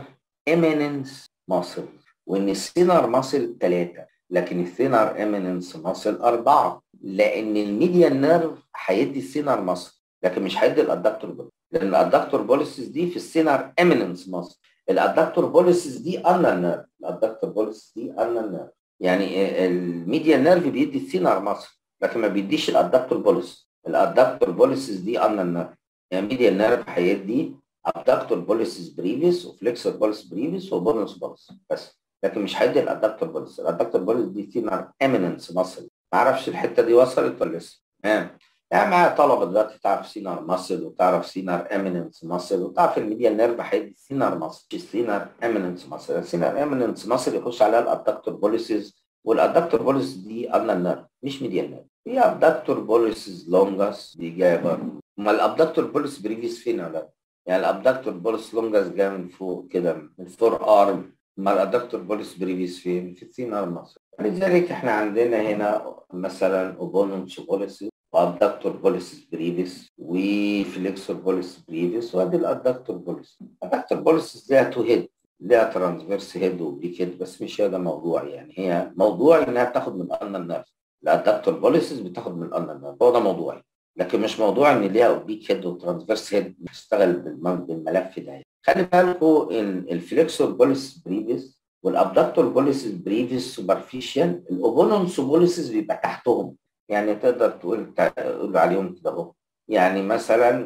اميننس ماسل وان الثينر ماسل ثلاثه لكن الثينر اميننس ماسل اربعه لان الميديان نيرف هيدي السينر ماسل لكن مش هيدي الادكتور بوليس لان الادكتور بوليسز دي في السينر اميننس ماسل الادكتور بوليسز دي انا نيرف الادكتور بوليسز دي انا نيرف يعني الميديان نيرف بيدي السينر ماسل لكن ما بيديش الادكتور بوليس الادكتور بوليسز دي انا نيرف يعني الميديان نيرف هيدي ابدكتور بوليسز بريفيس وفليكسور بوليس بريفيس وبونس بوليس بس لكن مش هيدي الادكتور بوليس الادكتور بوليس دي سينر اميننس ماسل ما اعرفش الحته دي وصلت ولا لسه تمام يعني معايا طلبه دلوقتي تعرف سينر ماسل وتعرف سينر اميننس ماسل وتعرف الميديال نيرف هيدي سينر ماسل مش سينر اميننس ماسل السينر اميننس ماسل يخش عليها الادكتور بوليسز والادكتور بوليس دي انا نيرف مش ميديال نيرف في ابدكتور بوليسز لونجاس دي جايه برضه امال الابدكتور بوليس بريفيس فين يا ولاد؟ يعني الابدكتور بوليس لونجاس جايه من فوق كده من الفور ارم امال الادكتور بوليس بريفيس فين؟ في السينر ماسل لذلك احنا عندنا هنا مثلا اوبوننس بوليسي وابدكتور بوليسيس بريفيس وفليكسور بوليس بريفيس وادي الادكتور بوليس الادكتور بوليسيس ليها تو هيد ليها ترانسفيرس هيد وبليك هيد بس مش هذا موضوع يعني هي موضوع انها بتاخد من الالنا نيرف الادكتور بوليسيس بتاخد من الالنا نيرف هو ده موضوعي لكن مش موضوع ان ليها اوبليك هيد وترانسفيرس هيد بتشتغل بالملف ده خلي بالكم ان الفليكسور بوليس بريفيس والابدكتور بوليسيس بريفيس سوبرفيشال الاوبوننس بوليسيس بيبقى تحتهم يعني تقدر تقول تقول عليهم كده اهو يعني مثلا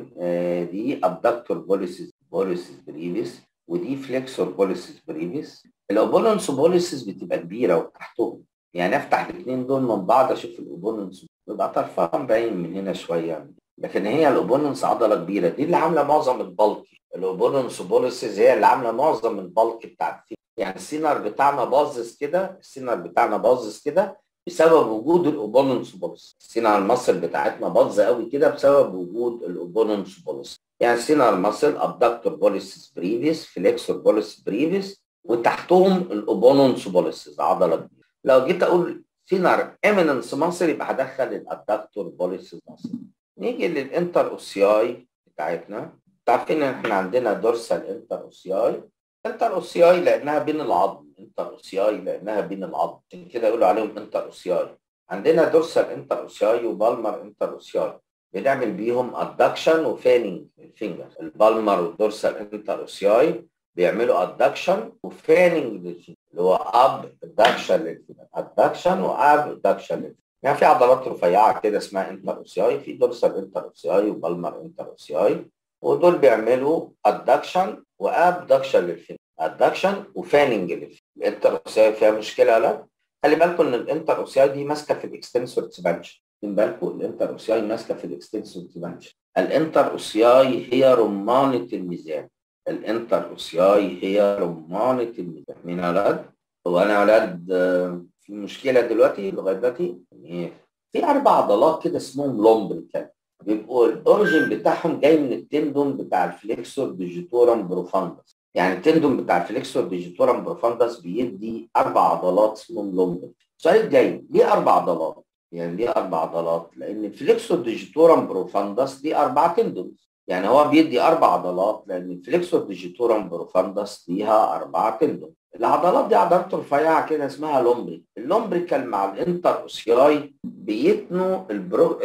دي ابدكتور بوليسيس بوليسيس بريفيس ودي فليكسور بوليسيس بريفيس الاوبوننس بوليسيس بتبقى كبيره وتحتهم يعني افتح الاثنين دول من بعض اشوف الاوبوننس بيبقى طرفها باين من هنا شويه لكن هي الاوبوننس عضله كبيره دي اللي عامله معظم البلك الاوبوننس بوليسيس هي اللي عامله معظم البلك بتاع يعني السينر بتاعنا باظظ كده السينر بتاعنا باظظ كده بسبب وجود الاوبوننس بوليس السينر المصل بتاعتنا باظه قوي كده بسبب وجود الاوبوننس بوليس يعني السينر المصل ابدكتور بوليسيس بريفيس فليكسور بوليس بريفيس وتحتهم الاوبوننس بوليسيس عضله كبيره لو جيت اقول سينر اميننس مصل يبقى هدخل الابدكتور بوليسيس مصل نيجي للانتر اوسياي بتاعتنا عارفين ان احنا عندنا دورسال انتر اوسياي انتر اوسياي لانها بين العظم انتر اوسياي لانها بين العظم عشان كده يقولوا عليهم انتر اوسياي عندنا دورسال انتر اوسياي وبالمر انتر اوسياي بنعمل بيهم ادكشن وفانينج الفينجر البالمر والدورسال انتر اوسياي بيعملوا ادكشن وفانينج للفينجر اللي هو اب ادكشن للفينجر ادكشن واب ادكشن للفينجر يعني في عضلات رفيعه كده اسمها انتر اوسياي في دورسال انتر اوسياي وبالمر انتر اوسياي ودول بيعملوا ادكشن وابدكشن للفينجر ادكشن وفاننج للفينجر الانتر اوسياي فيها مشكله لا خلي بالكم ان الانتر اوسياي دي ماسكه في الاكستنسور اكسبانشن خلي بالكم الانتر اوسياي ماسكه في الاكستنسور اكسبانشن الانتر اوسياي هي رمانه الميزان الانتر اوسياي هي رمانه الميزان مين يا اولاد؟ هو انا يا اولاد في مشكله دلوقتي لغايه دلوقتي في اربع عضلات كده اسمهم لومبريكال بيبقوا الاوريجن بتاعهم جاي من التندون بتاع الفليكسور ديجيتورم بروفاندس يعني التندون بتاع الفليكسور ديجيتورم بروفاندس بيدي اربع عضلات اسمهم لومبر السؤال الجاي ليه اربع عضلات؟ يعني ليه اربع عضلات؟ لان الفليكسور ديجيتورم بروفاندس دي اربع تندونز يعني هو بيدي اربع عضلات لان الفليكسور ديجيتورم بروفاندس ليها اربع تندون العضلات دي عضلات رفيعه كده اسمها لومبريك اللومبريكال مع الانتر اوسياي بيتنوا البرو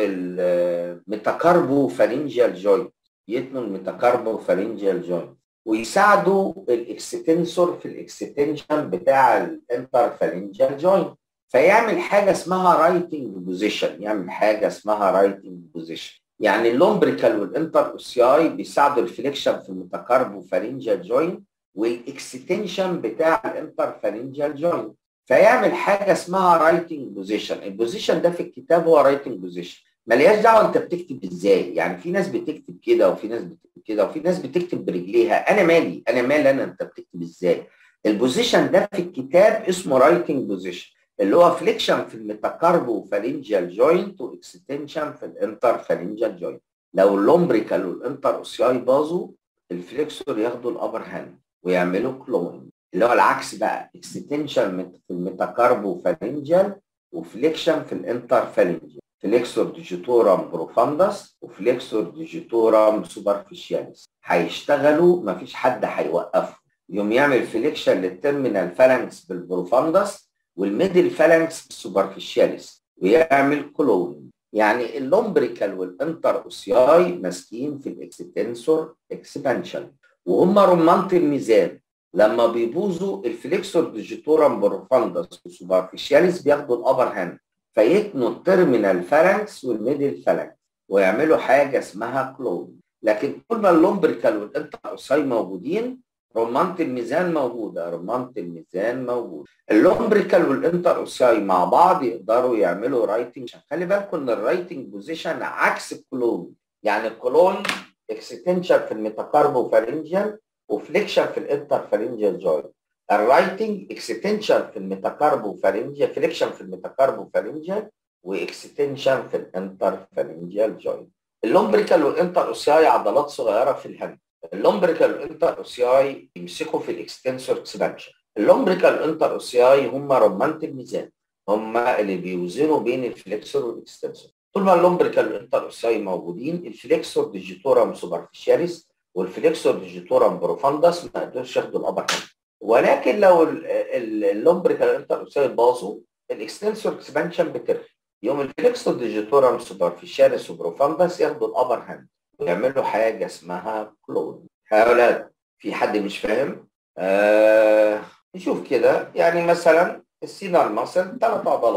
الميتاكاربو فالنجيال جوينت يتنوا الميتاكاربو فالنجيال جوينت ويساعدوا الاكستنسور في الاكستنشن بتاع الانتر فالنجيال جوينت فيعمل حاجه اسمها رايتنج بوزيشن يعمل حاجه اسمها رايتنج بوزيشن يعني اللومبريكال والانتر اوسياي بيساعدوا الفليكشن في الميتاكاربو فالنجيال جوينت والاكستنشن بتاع الانتر فالنجيال جوينت فيعمل حاجه اسمها رايتنج بوزيشن البوزيشن ده في الكتاب هو رايتنج بوزيشن ملياش دعوه انت بتكتب ازاي يعني في ناس بتكتب كده وفي ناس بتكتب كده وفي ناس بتكتب برجليها انا مالي انا مالي انا انت بتكتب ازاي البوزيشن ده في الكتاب اسمه رايتنج بوزيشن اللي هو فليكشن في الميتاكاربو فالنجيال جوينت واكستنشن في الانتر فالنجيال جوينت لو اللومبريكال والانتر اوسياي باظوا الفليكسور ياخدوا الابر هاند ويعملوا كلون اللي هو العكس بقى اكستنشن في الميتاكاربو فالنجيال وفليكشن في الانتر فالنجيال فليكسور ديجيتورم بروفاندس وفليكسور ديجيتورم سوبرفيشياليس هيشتغلوا مفيش حد هيوقفهم يوم يعمل فليكشن للترمينال فالانكس بالبروفاندس والميدل فالانكس بالسوبرفيشياليس ويعمل كلون يعني اللومبريكال والانتر اوسياي ماسكين في الاكستنسور اكسبانشن وهم رمانة الميزان لما بيبوظوا الفليكسور ديجيتورم بروفاندس والسوبرفيشياليس بياخدوا الابر هاند فيتنوا الترمينال فالانكس والميدل فالانكس ويعملوا حاجه اسمها كلون لكن طول ما اللومبريكال والانتر اوساي موجودين رمانة الميزان موجودة رمانة الميزان موجودة اللومبريكال والانتر اوساي مع بعض يقدروا يعملوا رايتنج خلي بالكم ان الرايتنج بوزيشن عكس الكلون يعني الكلون اكستنشن في الميتاكاربو فالنجيال وفليكشن في الانتر فالنجيال جوينت الرايتنج اكستنشن في الميتاكاربو فالنجيال فليكشن في الميتاكاربو فالنجيال واكستنشن في الانتر فالنجيال جوينت اللومبريكال والانتر اوسياي عضلات صغيره في الهند اللومبريكال والانتر اوسياي يمسكوا في الاكستنسور اكسبانشن اللومبريكال والانتر اوسياي هم رمانه الميزان هم اللي بيوزنوا بين الفليكسور والاكستنسور طول ما اللومبريكال والانتر اوسياي موجودين الفليكسور ديجيتورم سوبرفيشياليس والفليكسور ديجيتورم بروفاندس ما يقدروش ياخدوا الابر هاند ولكن لو اللومبريكال والانتر اوسياي باظوا الاكستنسور اكسبانشن بترخي يوم الفليكسور ديجيتورم سوبرفيشياليس وبروفاندس ياخدوا الابر هاند ويعملوا حاجه اسمها كلون يا اولاد في حد مش فاهم آه نشوف كده يعني مثلا السينال ماسل ثلاث عضلات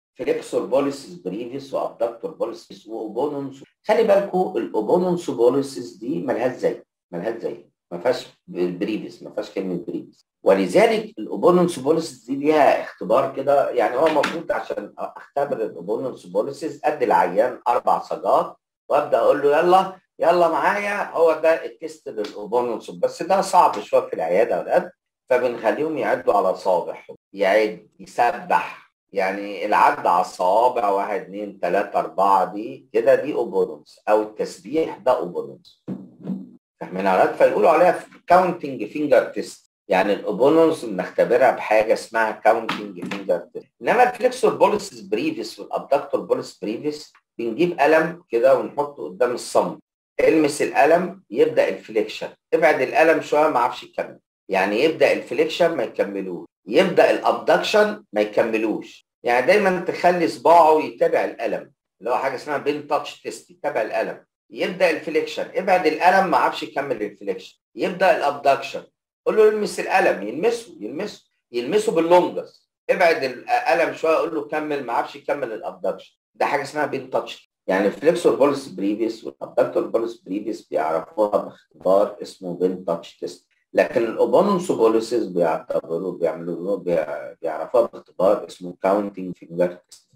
فليكسور بوليسيس بريفيس وابدكتور بوليسيس واوبونونس خلي بالكم الاوبونونس بوليسيس دي ملهاش زي ملهاش زي ما فيهاش بريفيس ما فيهاش كلمه بريفيس ولذلك الاوبونونس بوليسيس دي ليها اختبار كده يعني هو المفروض عشان اختبر الاوبونونس بوليسيس ادي العيان اربع صاجات وابدا اقول له يلا يلا معايا هو ده التست للاوبونونس بس ده صعب شويه في العياده يا اولاد فبنخليهم يعدوا على صابع يعد يسبح يعني العد على الصوابع واحد اثنين ثلاثة أربعة دي كده دي أوبونونس أو التسبيح ده أوبونونس فاهمين على فيقولوا عليها كاونتنج فينجر تيست يعني الاوبونونس بنختبرها بحاجه اسمها كاونتنج فينجر تيست انما الفليكسور بوليسز بريفيس والابدكتور بوليس بريفيس بنجيب قلم كده ونحطه قدام الصمت المس القلم يبدا الفليكشن ابعد القلم شويه ما اعرفش يكمل يعني يبدا الفليكشن ما يكملوش يبدا الابدكشن ما يكملوش يعني دايما تخلي صباعه يتابع القلم اللي هو حاجه اسمها بين تاتش تيست يتابع القلم يبدا الفليكشن ابعد القلم ما عرفش يكمل الفليكشن يبدا الابدكشن قول له يلمس القلم يلمسه يلمسه يلمسه باللونجس ابعد القلم شويه قول له كمل ما عرفش يكمل الابدكشن ده حاجه اسمها بين تاتش يعني الفليكسور بولس بريفيس والابدكتور بولس بريفيس بيعرفوها باختبار اسمه بين تاتش تيست لكن الاوبونونس بوليسز بيعتبروا بيعملوا بيعرفوها باختبار اسمه كاونتنج فينجر تيست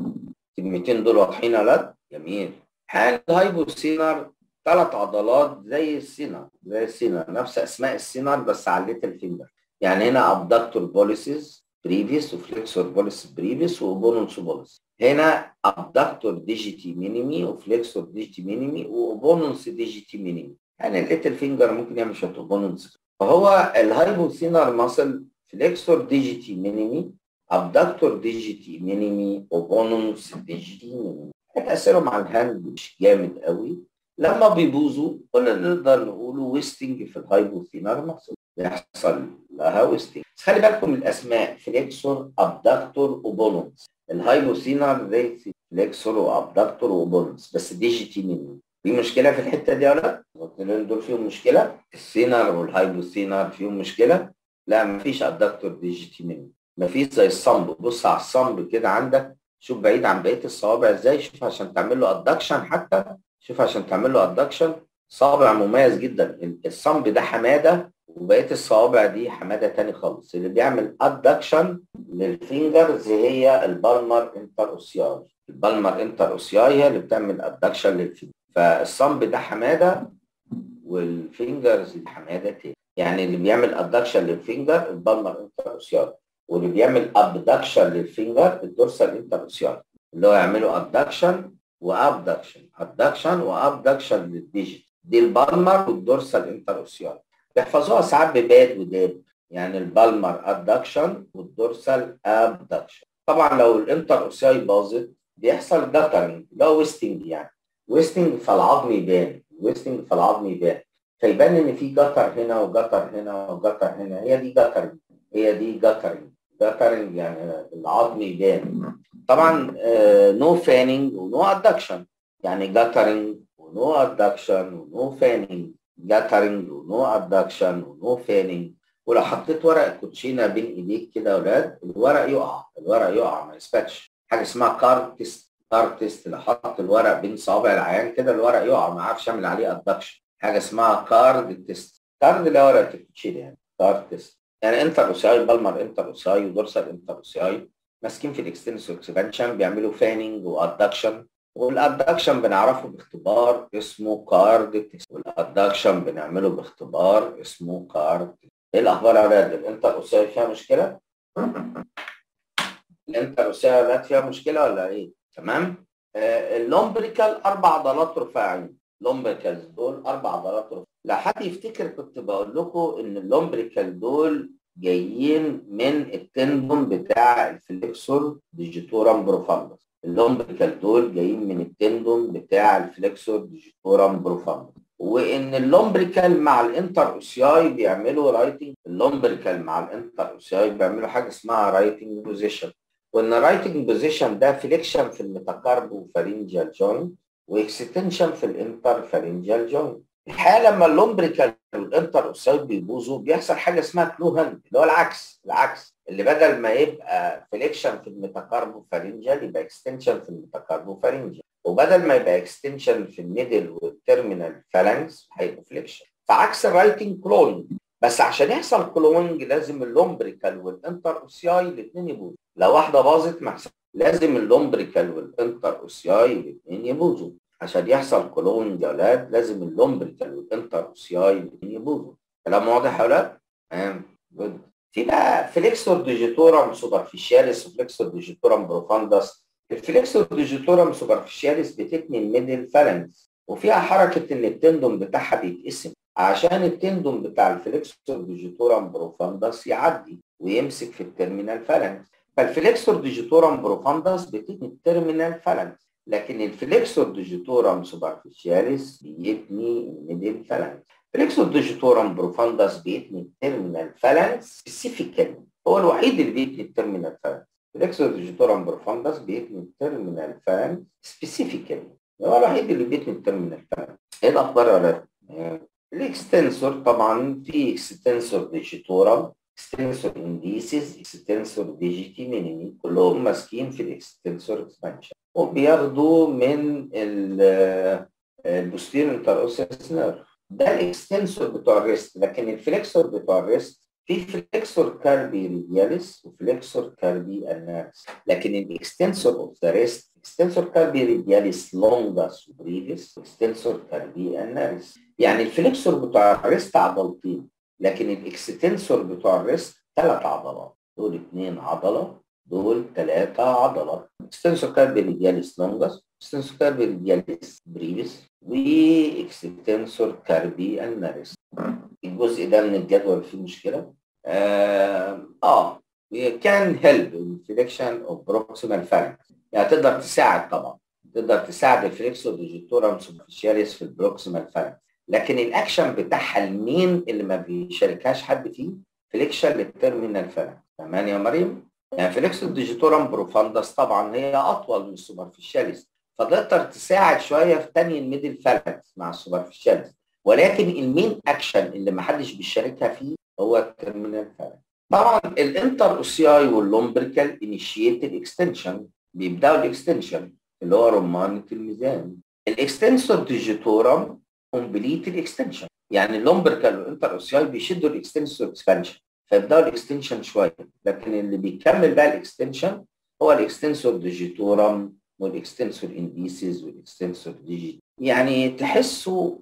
الكلمتين دول واضحين ولا لا؟ جميل حال الهايبوسينر ثلاث عضلات زي السينر زي السينر نفس اسماء السينر بس على الليتل فينجر يعني هنا ابدكتور بوليسز بريفيس وفليكسور بوليس بريفيس واوبونونس بوليس هنا ابدكتور ديجيتي مينيمي وفليكسور ديجيتي مينيمي واوبونونس ديجيتي مينيمي يعني الليتل فينجر ممكن يعمل شويه اوبونونس فهو الهايبوسينر ماسل فليكسور ديجيتي مينيمي ابدكتور ديجيتي مينيمي اوبونونس ديجيتي مينيمي تاثيرهم على الهاند مش جامد قوي لما بيبوظوا كنا نقدر نقوله ويستنج في الهايبوثينر ماسل بيحصل لها ويستنج بس خلي بالكم من الاسماء فليكسور ابدكتور اوبونونس الهايبوثينر زي فليكسور وابدكتور واوبونونس بس ديجيتي مينيمي في مشكله في الحته دي ولا لا؟ دول فيهم مشكله السينر والهايبوثينر فيهم مشكله لا مفيش ادكتور ديجيتي مينيمي مفيش زي الصمب بص على الصمب كده عندك شوف بعيد عن بقيه الصوابع ازاي شوف عشان تعمل له ادكشن حتى شوف عشان تعمل له ادكشن صابع مميز جدا الصمب ده حماده وبقيه الصوابع دي حماده تاني خالص اللي بيعمل ادكشن للفينجرز هي البالمر انتر اوسياي البالمر انتر اوسياي هي اللي بتعمل ادكشن للفينجر فالصمب ده حماده والفينجرز دي حماده تاني يعني اللي بيعمل ادكشن للفينجر البالمر انتر اوسياي واللي بيعمل ابدكشن للفينجر الدورسال انتر اوسياي اللي هو يعملوا ادكشن وابدكشن ادكشن وابدكشن للديجيت دي البالمر والدورسال انتر اوسياي بيحفظوها ساعات بباد وداب يعني البالمر ادكشن والدورسال ابدكشن طبعا لو الانتر اوسياي باظت بيحصل جاترنج اللي هو ويستنج يعني ويستنج فالعظم يبان ويستنج فالعظم يبان فيبان ان في جتر هنا وجتر هنا وجتر هنا هي دي جترنج هي دي جترنج جترنج يعني العظم يبان طبعا نو فانينج ونو ادكشن يعني جترنج ونو ادكشن ونو فانينج جاترنج ونو ادكشن ونو فانينج ولو حطيت ورق كوتشينه بين ايديك كده يا اولاد الورق يقع الورق يقع ما يثبتش حاجه اسمها كارد تيست كارد تيست لو حط الورق بين صوابع العيان كده الورق يقع ما اعرفش اعمل عليه ادكشن حاجه اسمها كارد تيست كارد اللي هو ورقه الكوتشينه يعني كارد تيست يعني انتر اوساي بالمر انتر اوساي ودورسال انتر اوساي ماسكين في الاكستنسور اكسبانشن بيعملوا فانينج وادكشن والادكشن بنعرفه باختبار اسمه كارد تيست والادكشن بنعمله باختبار اسمه كارد ايه الاخبار يا اولاد الانتر اوساي فيها مشكله الانتر اوساي فيها مشكله ولا ايه تمام آه اللومبريكال اربع عضلات رفاعين لومبريكال دول اربع عضلات رفاعين لو حد يفتكر كنت بقول لكم ان اللومبريكال دول جايين من التندون بتاع الفليكسور ديجيتورام بروفاندس اللومبريكال دول جايين من التندون بتاع الفليكسور ديجيتورام بروفاندس وان اللومبريكال مع الانتر اوسياي بيعملوا رايتنج اللومبريكال مع الانتر اوسياي بيعملوا حاجه اسمها رايتنج بوزيشن وان رايتنج بوزيشن ده فليكشن في الميتاكاربو فارينجال جوينت واكستنشن في الانتر فارينجال جوينت الحقيقه لما اللومبريكال والانتر اوسايد بيبوظوا بيحصل حاجه اسمها كلو هاند اللي هو العكس العكس اللي بدل ما يبقى فليكشن في الميتاكاربوفارينجال يبقى اكستنشن في الميتاكاربوفارينجال وبدل ما يبقى اكستنشن في الميدل والتيرمينال فالانكس هيبقى فليكشن فعكس الرايتنج كلونج بس عشان يحصل كلونج لازم اللومبريكال والانتر اوسياي الاثنين يبوظوا لو واحده باظت ما لازم اللومبريكال والانتر اوسياي الاثنين يبوظوا عشان يحصل كلونج يا اولاد لازم اللومبريكال والانتر اوسياي الاثنين يبوظوا كلام واضح يا اولاد؟ تمام جود في بقى فليكسور ديجيتورم سوبرفيشاليس وفليكسور ديجيتورم بروفاندس الفليكسور ديجيتورم سوبرفيشاليس بتتني الميدل فالنس وفيها حركه ان التندون بتاعها بيتقسم عشان التندون بتاع الفليكسور ديجيتورم بروفاندس يعدي ويمسك في التيرمينال فالنس فالفليكسور ديجيتورم بروفاندس بتتني التيرمينال فالنس لكن الفليكسور ديجيتورم سوبرفيشاليس بيتني الميدل فالنس فليكسور ديجيتورم بروفاندس بيتني التيرمينال فالنس سبيسيفيكالي هو الوحيد اللي بيتني التيرمينال فالنس فليكسور ديجيتورم بروفاندس بيتني التيرمينال فالنس سبيسيفيكالي هو الوحيد اللي بيتني التيرمينال فالنس ايه الاخبار يا ولاد؟ الاكستنسور طبعا في اكستنسور ديجيتورم اكستنسور انديسيس اكستنسور ديجيتي مينيمي كلهم ماسكين في الاكستنسور اكسبانشن وبياخدوا من البوستير انتروسيس نيرف ده الاكستنسور بتوع الريست لكن الفليكسور بتوع الريست في فليكسور كاربي ريدياليس وفليكسور كاربي اناليس لكن الاكستنسور اوف ذا ريست اكستنسور كاربي ريدياليس لونجاس وبريفيس اكستنسور كاربي اناليس يعني الفليكسور بتوع الريست عضلتين لكن الاكستنسور بتوع الريست ثلاث عضلات دول اثنين عضله دول ثلاثه عضله اكستنسور كاربي ريدياليس لونجاس اكستنسور كاربي ريدياليس بريفيس واكستنسور كاربي اناليس الجزء ده من الجدول فيه مشكله اه, آه. كان هيلب انفليكشن اوف بروكسيمال فالنكس يعني تقدر تساعد طبعا تقدر تساعد الفليكسو ديجيتورم سوبرفيشاليس في البروكسيمال فالنكس لكن الاكشن بتاعها المين اللي ما بيشاركهاش حد فيه فليكشن للتيرمينال فالنكس تمام يا مريم يعني فليكسو ديجيتورم بروفاندس طبعا هي اطول من السوبرفيشاليس فتقدر تساعد شويه في تاني الميدل فالنكس مع السوبرفيشاليس ولكن المين اكشن اللي ما حدش بيشاركها فيه هو التيرمينال فالنكس طبعا الانتر اوسياي واللومبريكال انيشيتد اكستنشن بيبداوا الاكستنشن اللي هو رمانه الميزان الاكستنسور ديجيتورم كومبليت الاكستنشن يعني اللومبريكال والانتر اوسياي بيشدوا الاكستنسور اكسبانشن فيبداوا الاكستنشن شويه لكن اللي بيكمل بقى الاكستنشن هو الاكستنسور ديجيتورم والاكستنسور انديسيز والاكستنسور ديجيت يعني تحسوا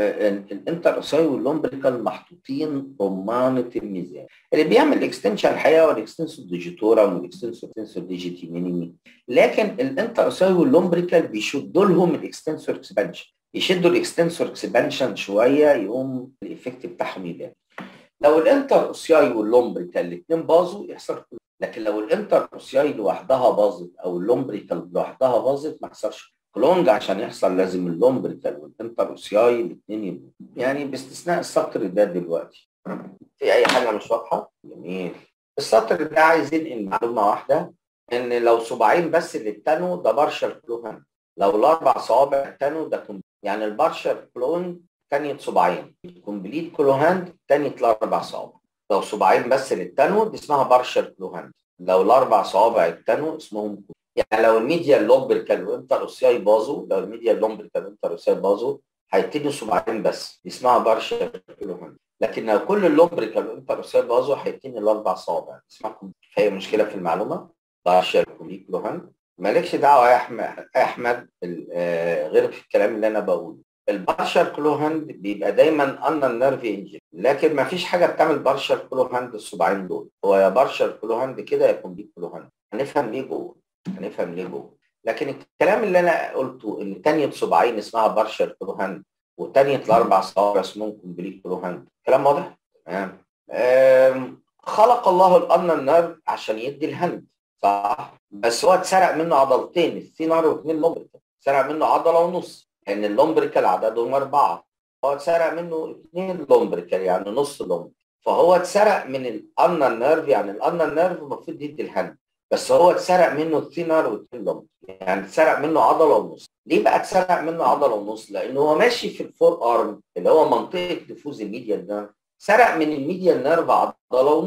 الانتر اوساي واللومبريكال محطوطين رمانه الميزان اللي بيعمل اكستنشن الحقيقه هو الاكستنسور ديجيتورم والاكستنسور اكستنسور ديجيتي مينيمي لكن الانتر اوساي واللومبريكال بيشدوا لهم الاكستنسور اكسبانشن يشدوا الاكستنسور اكسبانشن شويه يقوم الايفكت بتاعهم يبان لو الانتر اوسياي واللومبريكال الاثنين باظوا يحصل لكن لو الانتر اوسياي لوحدها باظت او اللومبريكال لوحدها باظت ما يحصلش كلونج عشان يحصل لازم اللومبريكال والانتر اوسياي الاثنين يبقوا يعني باستثناء السطر ده دلوقتي في اي حاجه مش واضحه؟ جميل السطر ده عايز ينقل معلومه واحده ان لو صباعين بس اللي اتنوا ده بارشل كلوهان لو الاربع صوابع اتنوا ده كم يعني البارشل كلون تانية صباعين الكومبليت كلوهاند تانية الاربع صوابع لو صباعين بس اللي اتنوا دي اسمها بارشل كلوهاند لو الاربع صوابع اتنوا اسمهم يعني لو الميديا اللومبريكال وانتر اوسياي باظوا لو الميديا اللومبريكال وانتر اوسياي باظوا هيبتدوا صباعين بس دي اسمها بارشل كلوهاند لكن لو كل اللومبريكال وانتر اوسياي باظوا هيبتدي الاربع صوابع اسمها فهي مشكله في المعلومه بارشل كلوهاند مالكش دعوه يا احمد احمد غير في الكلام اللي انا بقوله البارشل كلو هاند بيبقى دايما ان النيرف انجن لكن ما فيش حاجه بتعمل بارشل كلو هاند الصباعين دول هو يا بارشل كلو هاند كده يا كومبليت كلو هاند هنفهم ليه جوه هنفهم ليه جوه لكن الكلام اللي انا قلته ان تانية صباعين اسمها بارشل كلو هاند وتانية الاربع صوابع اسمهم كومبليت كلو هاند كلام واضح؟ تمام خلق الله الان النيرف عشان يدي الهند صح بس هو اتسرق منه عضلتين الثينر واثنين لومبريكال اتسرق منه عضله ونص لان يعني اللومبريكال عددهم اربعه هو اتسرق منه اثنين لومبريكال يعني نص لومبريكال فهو اتسرق من الانر نيرف يعني الانر نيرف المفروض يدي الهند بس هو اتسرق منه الثينر واثنين لومبريكال يعني اتسرق منه عضله ونص ليه بقى اتسرق منه عضله ونص؟ لانه هو ماشي في الفور ارم اللي هو منطقه نفوذ الميديال نيرف سرق من الميديال نيرف عضله ونص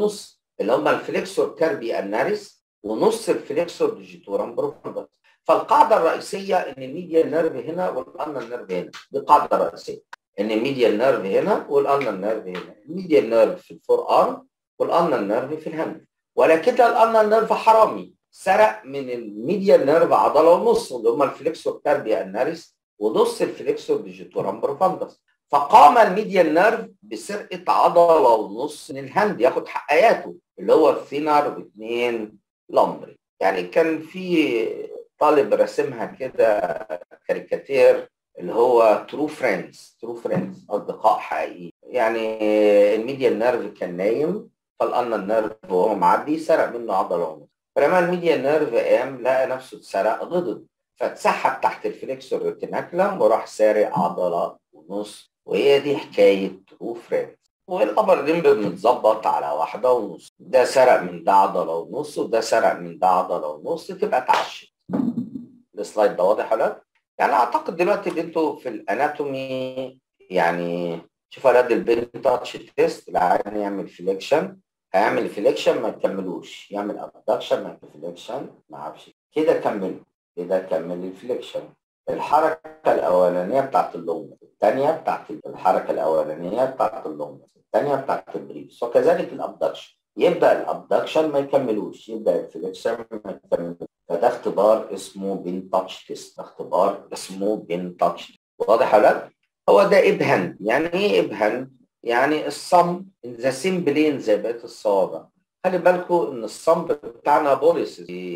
اللي هم الفليكسور كاربي اناريس ونص الفليكسور ديجيتورم بروفوندس فالقاعده الرئيسيه ان الميديال نيرف هنا والانر نيرف هنا دي قاعده رئيسيه ان الميديال نيرف هنا والانر نيرف هنا الميديال نيرف في الفور ارم والانر نيرف في الهاند ولكن الانر نيرف حرامي سرق من الميديال نيرف عضله ونص اللي هم الفليكسور كاربي اناريس ونص الفليكسور ديجيتورم بروفاندس فقام الميديال نيرف بسرقه عضله ونص من الهاند ياخد حقياته اللي هو الثينر واثنين لامبري يعني كان في طالب رسمها كده كاريكاتير اللي هو ترو فريندز ترو فريندز اصدقاء حقيقيين يعني الميديال نيرف كان نايم فالأنا النيرف وهو معدي سرق منه عضله ونص فلما الميديال نيرف قام لقى نفسه اتسرق غضب فاتسحب تحت الفليكسور ريتيناكلم وراح سارق عضله ونص وهي دي حكايه ترو فريندز والابر ليمب متظبط على واحده ونص ده سرق من ده عضله ونص وده سرق من ده عضله ونص تبقى اتعشت السلايد ده واضح ولا يعني اعتقد دلوقتي ان انتوا في الاناتومي يعني شوف اولاد البين تاتش تيست العيان يعمل فليكشن هيعمل فليكشن ما يكملوش يعمل ابدكشن ما يعمل فليكشن ما اعرفش كده كمله كده كمل الفليكشن الحركه الاولانيه بتاعت اللونج الثانيه بتاعت الحركه الاولانيه بتاعت اللونج الثانيه بتاعت البريفس وكذلك الابدكشن يبدا الابدكشن ما يكملوش يبدا الفليكشن ما يكملوش فده اختبار اسمه بين تاتش تيست اختبار اسمه بين تاتش واضح ولا هو ده ابهند يعني ايه ابهند يعني الصم ذا سيم بلين زي بقيه الصوابع خلي بالكم ان الصم بتاعنا بوليس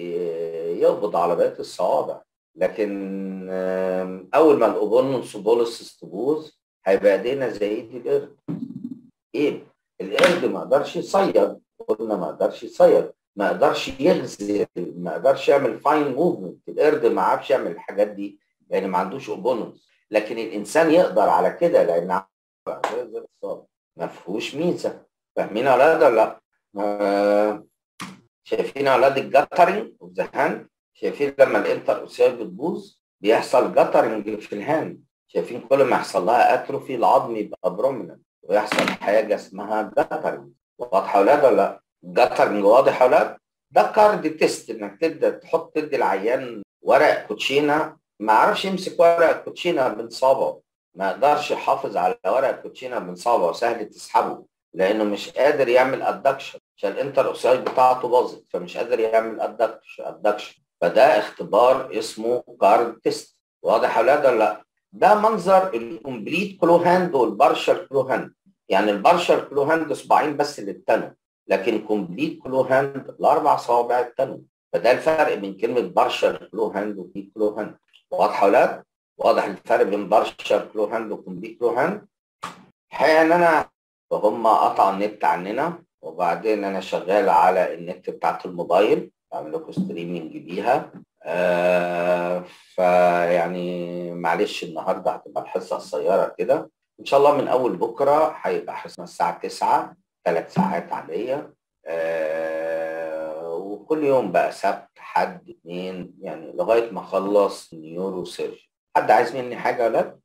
يقبض على بقيه الصوابع لكن اول ما الاوبونس بوليس تبوظ هيبقى ايدينا زي ايد القرد ايه القرد ما قدرش يصيد قلنا ما قدرش يصيد ما قدرش يغزل ما قدرش يعمل فاين موفمنت القرد ما عرفش يعمل الحاجات دي لان يعني ما عندوش اوبوننس لكن الانسان يقدر على كده لان ما فيهوش ميزه فاهمين يا اولاد ولا لا؟ آه شايفين يا اولاد الجاترنج اوف ذا هاند شايفين لما الانتر اوسيال بتبوظ بيحصل جاترنج في الهاند شايفين كل ما يحصل لها اتروفي العظم يبقى بروميننت ويحصل حاجه اسمها جاترنج واضحه يا اولاد ولا لا؟ جاترنج واضح يا اولاد؟ ده كارد تيست انك تبدا تحط تدي العيان ورق كوتشينه ما عرفش يمسك ورق كوتشينه من صابعه ما يقدرش يحافظ على ورق كوتشينه من صابعه سهل تسحبه لانه مش قادر يعمل ادكشن عشان الانتر اوسايد بتاعته باظت فمش قادر يعمل ادكشن فده اختبار اسمه كارد تيست واضح يا اولاد ولا لا؟ ده منظر الكومبليت كلو هاند والبارشال كلو هاند يعني البارشال كلو هاند صباعين بس اللي اتنوا لكن كومبليت كلو هاند الاربع صوابع اتنوا فده الفرق بين كلمه بارشال كلو هاند وكومبليت كلو هاند واضح يا اولاد؟ واضح الفرق بين بارشال كلو هاند وكومبليت كلو هاند؟ الحقيقه ان انا وهم قطعوا النت عننا وبعدين انا شغال على النت بتاعت الموبايل بعمل لكم ستريمنج بيها آه فيعني معلش النهارده هتبقى الحصه قصيره كده ان شاء الله من اول بكره هيبقى حصه الساعه 9 ثلاث ساعات عاديه آه وكل يوم بقى سبت حد اثنين يعني لغايه ما اخلص نيورو سيرجي حد عايز مني حاجه ولا